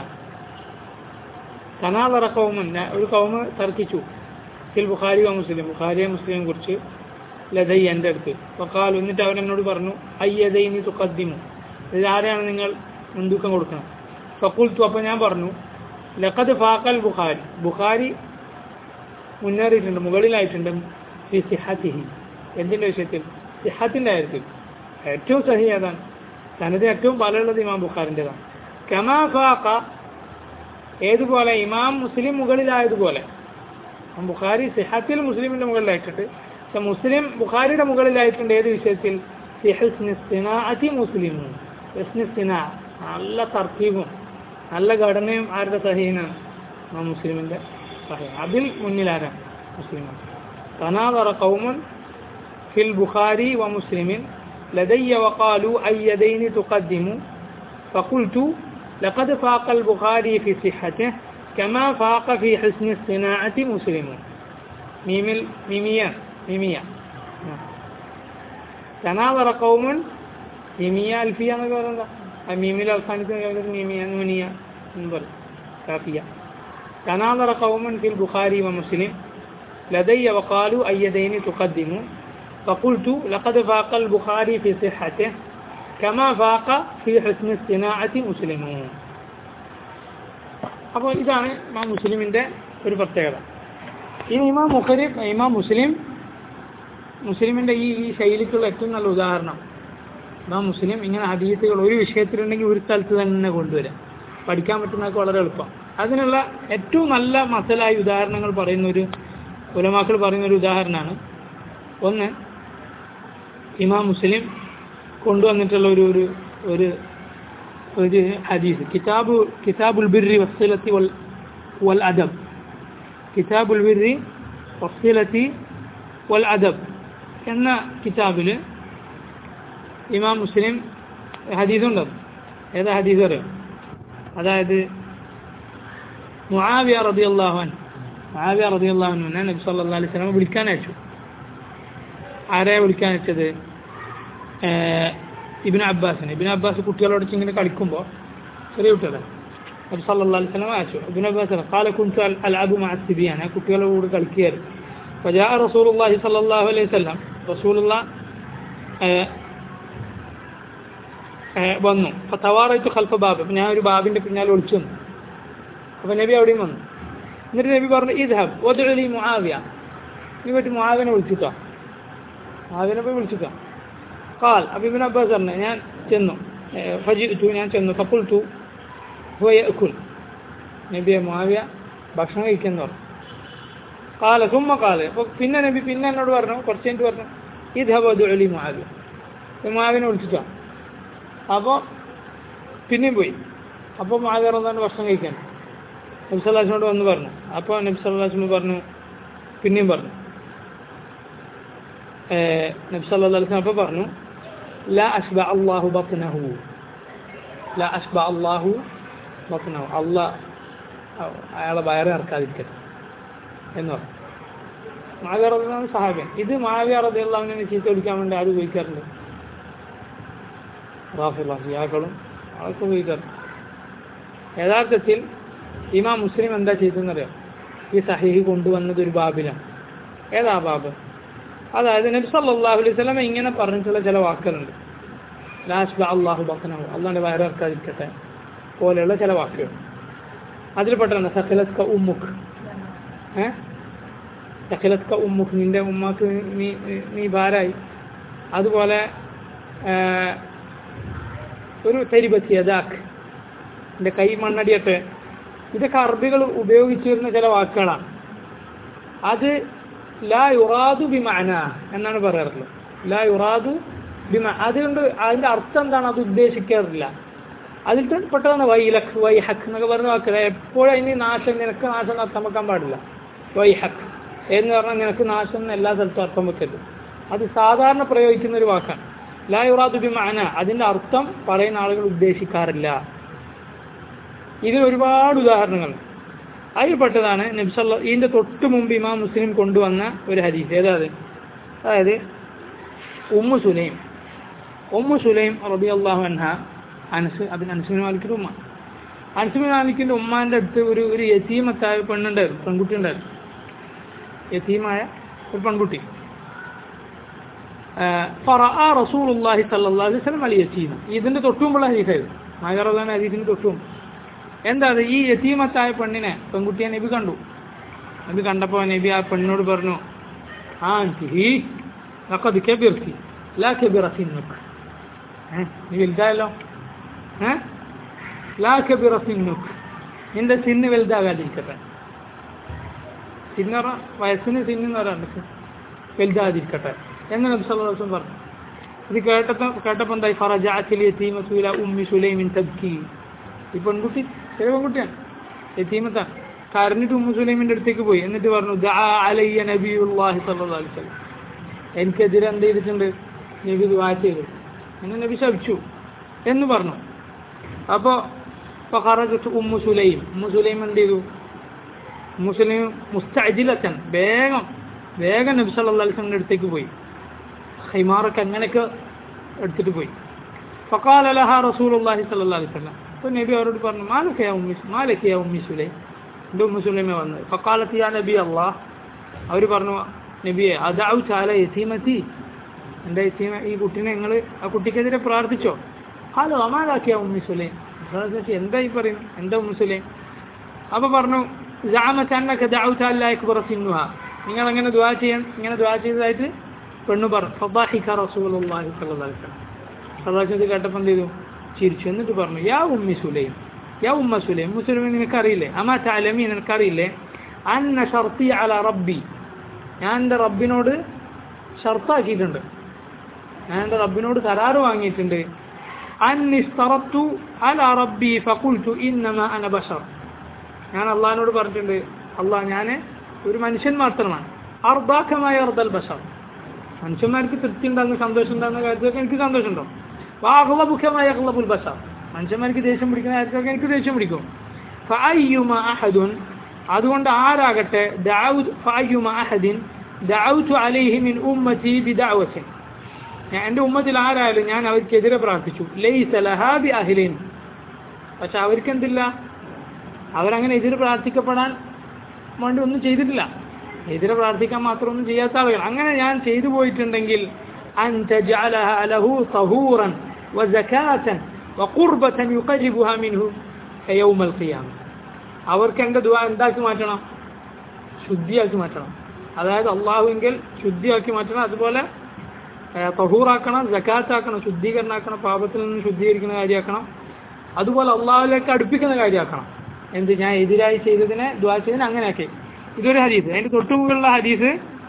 تناظر قوم ഒരു കൗമ് തർക്കിച്ചു ഫിൽ ബുഖാരി വ മുസ്ലിം ബുഖാരിയെ മുസ്ലിം കുറിച്ച് ലതൈ എൻ്റെ അടുത്ത് വക്കാൽ എന്നിട്ട് അവൻ എന്നോട് പറഞ്ഞു അയ്യതൈ നീ തുക്കദ്ദിമു ഇത് ആരെയാണ് നിങ്ങൾ മുൻതൂക്കം കൊടുക്കണം ഫക്കുൽത്തു അപ്പോൾ ഞാൻ പറഞ്ഞു ലഖദ് ഫാക്കൽ ബുഖാരി ബുഖാരി മുന്നേറിയിട്ടുണ്ട് മുകളിലായിട്ടുണ്ട് ഫി സിഹത്തിഹി എന്തിൻ്റെ വിഷയത്തിൽ സിഹത്തിൻ്റെ കാര്യത്തിൽ ഏറ്റവും സഹി ഏതാണ് തനത് ഏറ്റവും ബലമുള്ളത് ഇമാം ബുഖാറിൻ്റെതാണ് കമാ ഫാക്ക ഏതുപോലെ ഇമാം മുസ്ലിം മുകളിലായതുപോലെ ഇമാം ബുഖാരി സിഹത്തിൽ മുസ്ലിമിൻ്റെ മുകളിലായിട്ടുണ്ട് പക്ഷെ മുസ്ലിം ബുഖാരിയുടെ മുകളിലായിട്ടുണ്ട് ഏത് വിഷയത്തിൽ സിഹസ്നിസ്തിനാഅതി മുസ്ലിമും ഹസ്നിസ്തിന നല്ല തർക്കീബും നല്ല ഘടനയും ആരുടെ സഹീനാണ് ഇമാം മുസ്ലിമിൻ്റെ സഹീൻ അതിൽ മുന്നിലാരാണ് മുസ്ലിമാണ് തനാദറ കൗമുൻ في البخاري ومسلم لدي وقالوا أي يدين تقدم فقلت لقد فاق البخاري في صحته كما فاق في حسن الصناعة مسلم ميم ميمية ميمية تناظر قوم ميمية ألفية ما يقولون ميمية الألفانية ميمية نونية انظر كافية تناظر قوم في البخاري ومسلم لدي وقالوا أي يدين تقدم فقلت لقد فاق البخاري في صحته كما فاق في حسن الصناعة مسلمون അപ്പോൾ ഇതാണ് ഇമാം മുസ്ലിമിൻ്റെ ഒരു പ്രത്യേകത ഇനി ഇമാം മുഖരി ഇമാം മുസ്ലിം മുസ്ലിമിൻ്റെ ഈ ഈ ശൈലിക്കുള്ള ഏറ്റവും നല്ല ഉദാഹരണം ഇമാം മുസ്ലിം ഇങ്ങനെ ഹദീസുകൾ ഒരു വിഷയത്തിലുണ്ടെങ്കിൽ ഒരു സ്ഥലത്ത് തന്നെ കൊണ്ടുവരാം പഠിക്കാൻ പറ്റുന്നതൊക്കെ വളരെ എളുപ്പം അതിനുള്ള ഏറ്റവും നല്ല മസലായ ഉദാഹരണങ്ങൾ പറയുന്ന ഒരു ഉലമാക്കൾ പറയുന്ന ഒരു ഉദാഹരണമാണ് ഒന്ന് ഇമാം മുസ്ലിം കൊണ്ടുവന്നിട്ടുള്ള ഒരു ഒരു ഒരു ഒരു ഹദീസ് കിതാബു കിതാബുൽ ബിർരി വസ്ലത്തി വൽ വൽ അദബ് കിതാബുൽ ബിർരി വസ്ലത്തി വൽ അദബ് എന്ന കിതാബിൽ ഇമാം മുസ്ലിം ഹദീസുണ്ട് ഏതാ ഹദീസ് അറിയാം അതായത് മുആവിയ റളിയല്ലാഹു അൻഹു മുആവിയ റളിയല്ലാഹു അൻഹു നബി സല്ലല്ലാഹു അലൈഹി വസല്ലം വിളിക്കാൻ അയച്ചു ആരെ വിളിക്കാൻ വെച്ചത് ഇബിൻ അബ്ബാസിന് ഇബിൻ അബ്ബാസ് കുട്ടികളോട് ഇങ്ങനെ കളിക്കുമ്പോൾ ചെറിയ കുട്ടികളെ നബി സല്ലല്ലാഹു അലൈഹി വസല്ലം അയച്ചു ഇബിൻ അബ്ബാസ് قال كنت العب مع الصبيان കുട്ടികളുടെ കൂടെ കളിക്കുകയായിരുന്നു فجاء رسول الله صلى الله عليه وسلم رسول الله വന്നു അപ്പോൾ തവാറായിട്ട് ഖൽഫ ബാബ് അപ്പം ഞാൻ ഒരു ബാബിൻ്റെ പിന്നാലെ ഒളിച്ചു വന്നു അപ്പോൾ നബി അവിടെയും വന്നു എന്നിട്ട് നബി പറഞ്ഞു ഇദ്ഹബ് ഒതുളി മുആവിയ നീ പോയിട്ട് മുആവിനെ വിളിച്ചിട്ടോ മുആവിനെ പോയി വിളിച്ചിട്ടോ കാൽ അപ്പം ഇബിൻ അബ്ബാസ് പറഞ്ഞു ഞാൻ ചെന്നു ഫജിത്തു ഞാൻ ചെന്നു കപ്പുൽത്തു ഹുയക്കുൽ നബിയെ മുആവിയ ഭക്ഷണം കഴിക്കുന്നു പറഞ്ഞു കാല സുമ്മ കാല് അപ്പോൾ പിന്നെ നബി പിന്നെ എന്നോട് പറഞ്ഞു കുറച്ച് കഴിഞ്ഞിട്ട് പറഞ്ഞു ഇദ്ഹബ് ഒതുളി മുആവിയ മുആവിനെ വിളിച്ചിട്ടോ അപ്പോൾ പിന്നെയും പോയി അപ്പോൾ മാതാർ എന്താണ് ഭക്ഷണം കഴിക്കാൻ നബ്സല്ലാസിനോട് വന്ന് പറഞ്ഞു അപ്പോൾ നബ്സല്ലാസിനോട് പറഞ്ഞു പിന്നെയും പറഞ്ഞു നബ്സല്ലാസിന് അപ്പോൾ പറഞ്ഞു ലാ അഷ്ബ അള്ളാഹു ബത്നഹു ലാ അഷ്ബ അള്ളാഹു ബത്നഹു അള്ളാഹ് അയാളെ വയറെ ഇറക്കാതിരിക്കട്ടെ എന്ന് പറഞ്ഞു മാവിയ റബിയാണ് സഹാബിയൻ ഇത് മാവിയ റബിയുള്ളവനെ ചീത്ത വിളിക്കാൻ വേണ്ടി ആരും ഉപയോഗിക്കാറുണ്ട് റാഫിള്ള ഷിയാക്കളും അതൊക്കെ ഉപയോഗിക്കാറ് യഥാർത്ഥത്തിൽ ഇമാം മുസ്ലിം എന്താ ചെയ്തതെന്നറിയാം ഈ സഹീഹ് കൊണ്ടുവന്നത് ഒരു ബാബിലാണ് ഏതാ ബാബ് അതായത് നബി സല്ലല്ലാഹു അലൈഹി വസല്ലം ഇങ്ങനെ പറഞ്ഞിട്ടുള്ള ചില വാക്കുകളുണ്ട് ലാസ്റ്റ് അള്ളാഹു ബക്കനാഹു അള്ളാഹിൻ്റെ വയറിറക്കാതിരിക്കട്ടെ പോലെയുള്ള ചില വാക്കുകൾ അതിൽപ്പെട്ടതാണ് സഖലത്ക ഉമ്മുഖ് ഏ സഖലത്ക ഉമ്മുഖ് നിന്റെ ഉമ്മാക്ക് നീ നീ ഭാരായി അതുപോലെ ഒരു തരിപത്തി യഥാക്ക് എൻ്റെ കൈ മണ്ണടിയട്ടെ ഇതൊക്കെ അറബികൾ ഉപയോഗിച്ചിരുന്ന ചില വാക്കുകളാണ് അത് ലാ യുറാദു ബിമാന എന്നാണ് പറയാറുള്ളത് ലാ യുറാദു ബിമ അതുകൊണ്ട് അതിൻ്റെ അർത്ഥം എന്താണ് അത് ഉദ്ദേശിക്കാറില്ല അതിൽ പെട്ടതാണ് വൈലഖ് വൈഹഖ് എന്നൊക്കെ പറഞ്ഞ വാക്കുകൾ എപ്പോഴും അതിന് നാശം നിനക്ക് നാശം അർത്ഥം വെക്കാൻ പാടില്ല വൈഹഖ് എന്ന് പറഞ്ഞാൽ നിനക്ക് നാശം എന്ന് എല്ലാ സ്ഥലത്തും അർത്ഥം വെക്കരുത് അത് സാധാരണ പ്രയോഗിക്കുന്ന ഒരു വാക്കാണ് ലാ യുറാദു ബിമാന അതിൻ്റെ അർത്ഥം പറയുന്ന ആളുകൾ ഉദ്ദേശിക്കാറില്ല ഇതിൽ ഒരുപാട് ഉദാഹരണങ്ങൾ അതിൽപ്പെട്ടതാണ് നബ്സല്ല ഇതിൻ്റെ തൊട്ട് മുമ്പ് ഇമാം മുസ്ലിം കൊണ്ടുവന്ന ഒരു ഹദീസ് ഏതാ അത് അതായത് ഉമ്മു സുലൈം ഉമ്മു സുലൈം റബി അള്ളാഹു അൻഹ അനസ് അതിന് അനസുബിൻ മാലിക്കിൻ്റെ ഉമ്മ അനസുബിൻ മാലിക്കിൻ്റെ ഉമ്മാൻ്റെ അടുത്ത് ഒരു ഒരു യതീമത്തായ പെണ്ണുണ്ടായിരുന്നു പെൺകുട്ടി ഉണ്ടായിരുന്നു യതീമായ ഒരു പെൺകുട്ടി ഫറഅ റസൂലുള്ളാഹി സ്വല്ലല്ലാഹു അലൈഹി വസല്ലം അൽ യതീം ഇതിന്റെ തൊട്ടുമുള്ള ഹദീസായത് മാജറദാൻ ഹദീസിന്റെ തൊട്ടും എന്താ അത് ഈ യതീമത്തായ പെണ്ണിനെ പെൺകുട്ടിയെ നബി കണ്ടു അത് കണ്ടപ്പോൾ നബി ആ പെണ്ണിനോട് പറഞ്ഞു ആ ഹി ലഖദ് കബിർതി ലാ കബിറ സിന്നുക് ഏ നീ വലുതായല്ലോ ഏ ലാ കബിറ സിന്നുക് നിന്റെ സിന്ന് വലുതാകാതിരിക്കട്ടെ സിന്ന് പറഞ്ഞാൽ വയസ്സിന് സിന്ന് എന്ന് പറയാറുണ്ട് വലുതാതിരിക്കട്ടെ എന്ന് നബി സല്ലല്ലാഹു അലൈഹി വസല്ലം പറഞ്ഞു ഇത് കേട്ടപ്പോൾ കേട്ടപ്പോൾ എന്തായി ഫറജഅത്തിൽ യതീമത്തു ഇല ഉമ്മി സുലൈമിൻ തബ്കി ഈ പെൺകുട്ടി ചെറിയ പെൺകുട്ടിയാണ് യതീമത്താണ് കരഞ്ഞിട്ട് ഉമ്മു സുലൈമിന്റെ അടുത്തേക്ക് പോയി എന്നിട്ട് പറഞ്ഞു ദഅ അലയ്യ നബിയുല്ലാഹി സല്ലല്ലാഹു അലൈഹി വസല്ലം എനിക്കെതിരെ എന്ത് ചെയ്തിട്ടുണ്ട് നബി ദുആ ചെയ്തു എന്നെ നബി ശപിച്ചു എന്ന് പറഞ്ഞു അപ്പോൾ ഫഖറജത്ത് ഉമ്മു സുലൈം ഉമ്മു സുലൈം എന്ത് ചെയ്തു ഉമ്മു സുലൈം മുസ്തഅജിലത്തൻ വേഗം വേഗം നബി സല്ലല്ലാഹു അലൈഹി വസല്ലം അടുത്തേക്ക് പോയി ഖൈമാറൊക്കെ അങ്ങനെയൊക്കെ എടുത്തിട്ട് പോയി ഫഖാല ലഹ റസൂലുള്ളാഹി സ്വല്ലല്ലാഹു അലൈഹി വസല്ലം അപ്പോൾ നബി അവരോട് പറഞ്ഞു മാലക യാ ഉമ്മി മാലക യാ ഉമ്മി സുലൈം എൻ്റെ ഉമ്മു സുലൈമ വന്നത് ഫഖാലത്ത് യാ നബി അല്ലാഹ് അവർ പറഞ്ഞു നബിയെ അദഅു ചാല യതീമത്തി എൻ്റെ യതീമ ഈ കുട്ടീനെ നിങ്ങൾ ആ കുട്ടിക്കെതിരെ പ്രാർത്ഥിച്ചോ ഹലോ അമാലാക്കിയ ഉമ്മി സുലൈം എന്താ ഈ പറയുന്നത് എന്താ ഉമ്മു സുലൈം അപ്പോൾ പറഞ്ഞു ജാമത്ത് അന്നക ദഅഉത അല്ലാ യക്ബറ സിന്നുഹ നിങ്ങൾ അങ്ങനെ ദുആ ചെയ്യാൻ ഇങ്ങനെ ദുആ ചെയ്തതായിട്ട് പെണ്ണ് പറഞ്ഞു ഫദാഹിക റസൂലുള്ളാഹി സ്വല്ലല്ലാഹു അലൈഹി വസല്ലം സദാശത് കേട്ടപ്പോൾ എന്ത് ചെയ്തു ചിരിച്ചു എന്നിട്ട് പറഞ്ഞു യാ ഉമ്മി സുലൈം യാ ഉമ്മ സുലൈം ഉമ്മ സുലൈം നിനക്കറിയില്ലേ അമാ തഅലമീൻ നിനക്കറിയില്ലേ അന്ന ഷർത്തി അല റബ്ബി ഞാൻ എൻ്റെ റബ്ബിനോട് ഷർത്താക്കിയിട്ടുണ്ട് ഞാൻ എൻ്റെ റബ്ബിനോട് കരാറ് വാങ്ങിയിട്ടുണ്ട് അന്നിസ്തറത്തു അല റബ്ബി ഫഖുൽതു ഇന്നമ അന ബഷർ ഞാൻ അള്ളാഹിനോട് പറഞ്ഞിട്ടുണ്ട് അള്ളാഹ് ഞാൻ ഒരു മനുഷ്യൻ മാത്രമാണ് അർദാഖമായ അർദൽ ബഷർ മനുഷ്യന്മാർക്ക് തൃപ്തി ഉണ്ടാകുന്ന സന്തോഷം ഉണ്ടാകുന്ന കാര്യത്തിലൊക്കെ എനിക്ക് സന്തോഷമുണ്ടോ വാഹ്ലബുഖമായ അഹ്ലബുൽ ബഷർ മനുഷ്യന്മാർക്ക് ദേഷ്യം പിടിക്കുന്ന കാര്യത്തിലൊക്കെ എനിക്ക് ദേഷ്യം പിടിക്കും ഫഅയ്യുമ അഹദുൻ അതുകൊണ്ട് ആരാകട്ടെ ദഅഉ ഫഅയ്യുമ അഹദിൻ ദഅഉതു അലൈഹി മിൻ ഉമ്മതി ബിദഅവത്തിൻ ഞാൻ എൻ്റെ ഉമ്മത്തിൽ ആരായാലും ഞാൻ അവർക്കെതിരെ പ്രാർത്ഥിച്ചു ലൈസ ലഹാ ബി അഹ്ലിൻ പക്ഷെ അവർക്ക് എന്തില്ല അവരങ്ങനെ എതിരെ പ്രാർത്ഥിക്കപ്പെടാൻ വേണ്ടി ഒന്നും ചെയ്തിട്ടില്ല എതിരെ പ്രാർത്ഥിക്കാൻ മാത്രം ഒന്നും ചെയ്യാത്ത ആളുകൾ അങ്ങനെ ഞാൻ ചെയ്തു പോയിട്ടുണ്ടെങ്കിൽ أن تجعلها له طهورا وزكاة وقربة يقربها منه يوم القيامة അവർക്ക് എൻ്റെ ദുആ എന്താക്കി മാറ്റണം ശുദ്ധിയാക്കി മാറ്റണം അതായത് അള്ളാഹുവിങ്കിൽ ശുദ്ധിയാക്കി മാറ്റണം അതുപോലെ തഹൂറാക്കണം ജക്കാത്താക്കണം ശുദ്ധീകരണമാക്കണം പാപത്തിൽ നിന്ന് ശുദ്ധീകരിക്കുന്ന കാര്യമാക്കണം അതുപോലെ അള്ളാഹുവിലേക്ക് അടുപ്പിക്കുന്ന കാര്യമാക്കണം എന്ത് ഞാൻ എതിരായി ചെയ്തതിനെ ദ്വാ ചെയ്തതിനെ അങ്ങനെയാക്കി ഇതൊരു ഹദീസ് അതിന്റെ തൊട്ടുമുകളുള്ള ഹദീസ്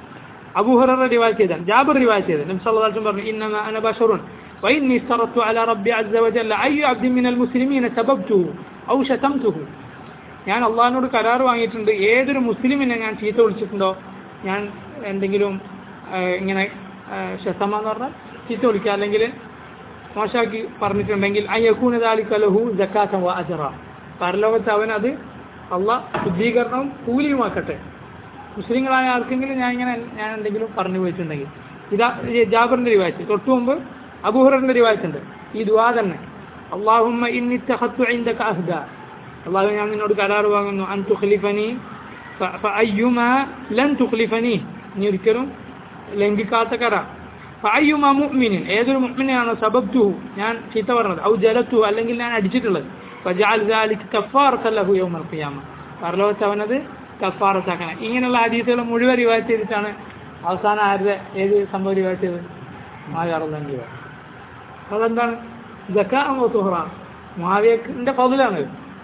അബൂഹറ റിവായ് ചെയ്താണ് ജാബർ റിവായ് ചെയ്തത് നബി സല്ലല്ലാഹു അലൈഹി വസല്ലം പറഞ്ഞു ഇന്നമ അന ബശറുൻ وإني افترضت على ربي عز وجل أي عبد من المسلمين سببته أو شتمته ഞാൻ അള്ളാഹിനോട് കരാർ വാങ്ങിയിട്ടുണ്ട് ഏതൊരു മുസ്ലിമിനെ ഞാൻ ചീത്ത വിളിച്ചിട്ടുണ്ടോ ഞാൻ എന്തെങ്കിലും ഇങ്ങനെ ഷസമ എന്ന് പറഞ്ഞാൽ ചീത്ത വിളിക്കുക അല്ലെങ്കിൽ മോശമാക്കി പറഞ്ഞിട്ടുണ്ടെങ്കിൽ അയ്യക്കൂന ദാലിക്കലഹു ജക്കാത്ത വ അജറ പരലോകത്ത് അവനത് അള്ളാഹ് ശുദ്ധീകരണവും കൂലിയുമാക്കട്ടെ മുസ്ലിങ്ങളായ ആർക്കെങ്കിലും ഞാൻ ഇങ്ങനെ ഞാൻ എന്തെങ്കിലും പറഞ്ഞു പോയിട്ടുണ്ടെങ്കിൽ ഇതാ ജാബറിന്റെ റിവായത്ത് തൊട്ടു മുമ്പ് അബൂഹറിന്റെ റിവായത്തുണ്ട് ഈ ദുആ തന്നെ അള്ളാഹുമ്മ ഇന്നി തഖത്തു ഇൻദക അഹ്ദ അള്ളാഹു ഞാൻ നിന്നോട് കരാർ വാങ്ങുന്നു അൻ തുഖ്ലിഫനി ഫഅയ്യുമാ ലൻ തുഖ്ലിഫനി നീ ഒരിക്കലും ലംഘിക്കാത്ത കരാർ ഫഅയ്യുമാ മുഅ്മിനിൻ ഏതൊരു മുഅ്മിനെയാണോ സബബ്തുഹു ഞാൻ ചീത്ത പറഞ്ഞത് ഔ ജലത്തു അല്ലെങ്കിൽ ഞാൻ അടിച്ചിട്ടുള്ളത് ഫജഅൽ ദാലിക കഫാറത ലഹു യൗമൽ ഖിയാമ പരലോകത്ത് അവനത് കഫാറത്താക്കണം ഇങ്ങനെയുള്ള ഹദീസുകൾ മുഴുവൻ റിവായത്ത് ചെയ്തിട്ടാണ് അവസാനം ആരുടെ ഏത് സംഭവം റിവായത്ത് ചെയ്തത് മാവിയാറുള്ള അതെന്താണ് ജക്കാമോ തുഹറ മാവിയന്റെ ഫതിലാണ്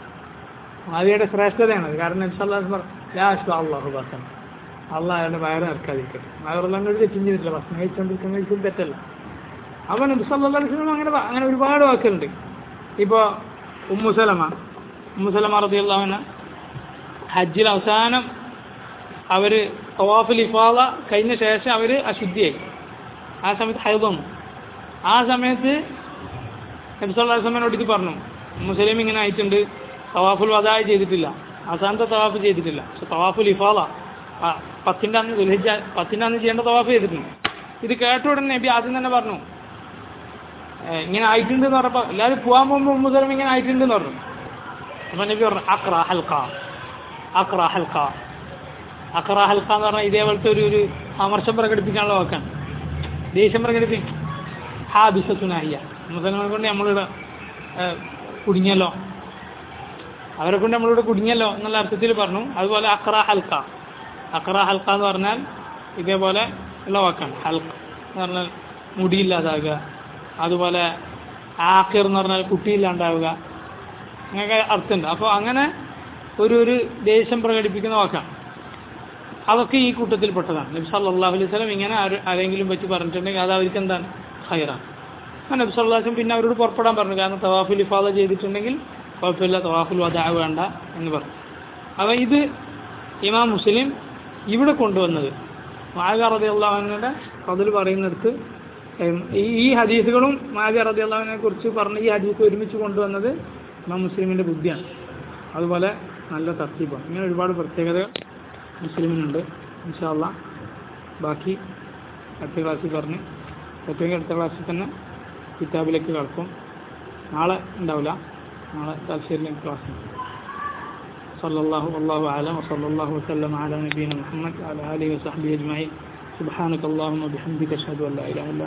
മാവിയുടെ ശ്രേഷ്ഠതയാണത് കാരണം അള്ളാഹു ബസൻ അള്ളാഹ് അയാളുടെ വയറ് ഇറക്കാതിരിക്കട്ടെ വയറുള്ളവനോട് തെറ്റും ചെയ്തിട്ടില്ല ഭക്ഷണം കഴിച്ചുകൊണ്ടിരിക്കുന്ന കഴിച്ചും തെറ്റല്ല അവൻ നബ്സല്ലാസ്ലം അങ്ങനെ അങ്ങനെ ഒരുപാട് വാക്കുകളുണ്ട് ഇപ്പോൾ ഉമ്മുസലമ ഉമ്മുസലമ റതിയുള്ളവന ഹജ്ജിൽ അവസാനം അവർ തവാഫിൽ ഇഫാദ കഴിഞ്ഞ ശേഷം അവർ അശുദ്ധിയായി ആ സമയത്ത് ഹൈദ് വന്നു ആ സമയത്ത് നബ്സല്ലാസ്ലമനോട് ഇത് പറഞ്ഞു മുസ്ലിം ഇങ്ങനെ ആയിട്ടുണ്ട് തവാഫുൽ വദായ ചെയ്തിട്ടില്ല അവസാനത്തെ തവാഫ് ചെയ്തിട്ടില്ല പക്ഷെ തവാഫുൽ ഇഫാദ പത്തിൻ്റെ അന്ന് ദുൽഹിജ പത്തിൻ്റെ അന്ന് ചെയ്യേണ്ട തവാഫ് ചെയ്തിട്ടുണ്ട് ഇത് കേട്ട ഉടനെ നബി ആദ്യം തന്നെ പറഞ്ഞു ഇങ്ങനെ ആയിട്ടുണ്ട് എന്ന് പറഞ്ഞപ്പോൾ എല്ലാവരും പോകാൻ പോകുമ്പോൾ മുസ്ലിം ഇങ്ങനെ ആയിട്ടുണ്ട് എന്ന് പറഞ്ഞു അപ്പം നബി പറഞ്ഞു അക്ര ഹൽക്ക അക്ര ഹൽക്ക അക്ര ഹൽക്ക എന്ന് പറഞ്ഞാൽ ഇതേപോലത്തെ ഒരു ഒരു അമർഷം പ്രകടിപ്പിക്കാനുള്ള വാക്കാണ് ദേഷ്യം പ്രകടിപ്പിക്കും ഹാബിസത്തുനാഹിയ മുസൽമാനെ കൊണ്ട് നമ്മളിവിടെ ഏഹ്, കുടുങ്ങിയല്ലോ അവരെ കൊണ്ട് നമ്മളിവിടെ കുടുങ്ങിയല്ലോ എന്നുള്ള അർത്ഥത്തിൽ പറഞ്ഞു അതുപോലെ അക്ര ഹൽക്ക അക്ര ഹൽക്ക എന്ന് പറഞ്ഞാൽ ഇതേപോലെ ഉള്ള വാക്കാണ് ഹൽക്ക് എന്ന് പറഞ്ഞാൽ മുടിയില്ലാതാവുക അതുപോലെ ആക്കിർ എന്ന് പറഞ്ഞാൽ കുട്ടിയില്ലാണ്ടാവുക അങ്ങനെയൊക്കെ അർത്ഥമുണ്ട് അപ്പോൾ അങ്ങനെ ഒരു ഒരു ദേഷ്യം പ്രകടിപ്പിക്കുന്ന വാക്കാണ് അതൊക്കെ ഈ കൂട്ടത്തിൽപ്പെട്ടതാണ് നബി സല്ലല്ലാഹു അലൈഹി വസല്ലം ഇങ്ങനെ ആര്- ആരെങ്കിലും വെച്ച് പറഞ്ഞിട്ടുണ്ടെങ്കിൽ അത് അവർക്ക് എന്താണ് ഹൈറാണ് ആ നബി സല്ലല്ലാഹു അലൈഹി വസല്ലം പിന്നെ അവരോട് പുറപ്പെടാൻ പറഞ്ഞു കാരണം തവാഫുൽ ഇഫാദ ചെയ്തിട്ടുണ്ടെങ്കിൽ കുഴപ്പമില്ല തവാഫുൽ വദാ വേണ്ട എന്ന് പറഞ്ഞു അപ്പോൾ ഇത് ഇമാം മുസ്ലിം ഇവിടെ കൊണ്ടുവന്നത് മാഗ റതി അള്ളാഹുവിൻ്റെ അതിൽ പറയുന്നിടത്ത് ഉം, ഈ ഈ ഹദീസുകളും മാഗ റതി അള്ളാഹുവിനെ കുറിച്ച് പറഞ്ഞ ഈ ഹദീസ് ഒരുമിച്ച് കൊണ്ടുവന്നത് ഇമാം മുസ്ലിമിൻ്റെ ബുദ്ധിയാണ് അതുപോലെ നല്ല തർത്തീബാണ് ഇങ്ങനെ ഒരുപാട് പ്രത്യേകതകൾ മുസ്ലിമിനുണ്ട് ഇൻഷാല്ല ബാക്കി അടുത്ത ക്ലാസ്സിൽ പറഞ്ഞ് പറ്റുമെങ്കിൽ അടുത്ത ക്ലാസ്സിൽ തന്നെ കിതാബിലേക്ക് കടക്കും നാളെ ഉണ്ടാവില്ല നാളെ തലശ്ശേരിയിലേക്ക് ക്ലാസ് صلى الله والله أعلم وصلى الله وسلم على نبينا محمد وعلى آله وصحبه أجمعين سبحانك اللهم وبحمدك أشهد أن لا إله إلا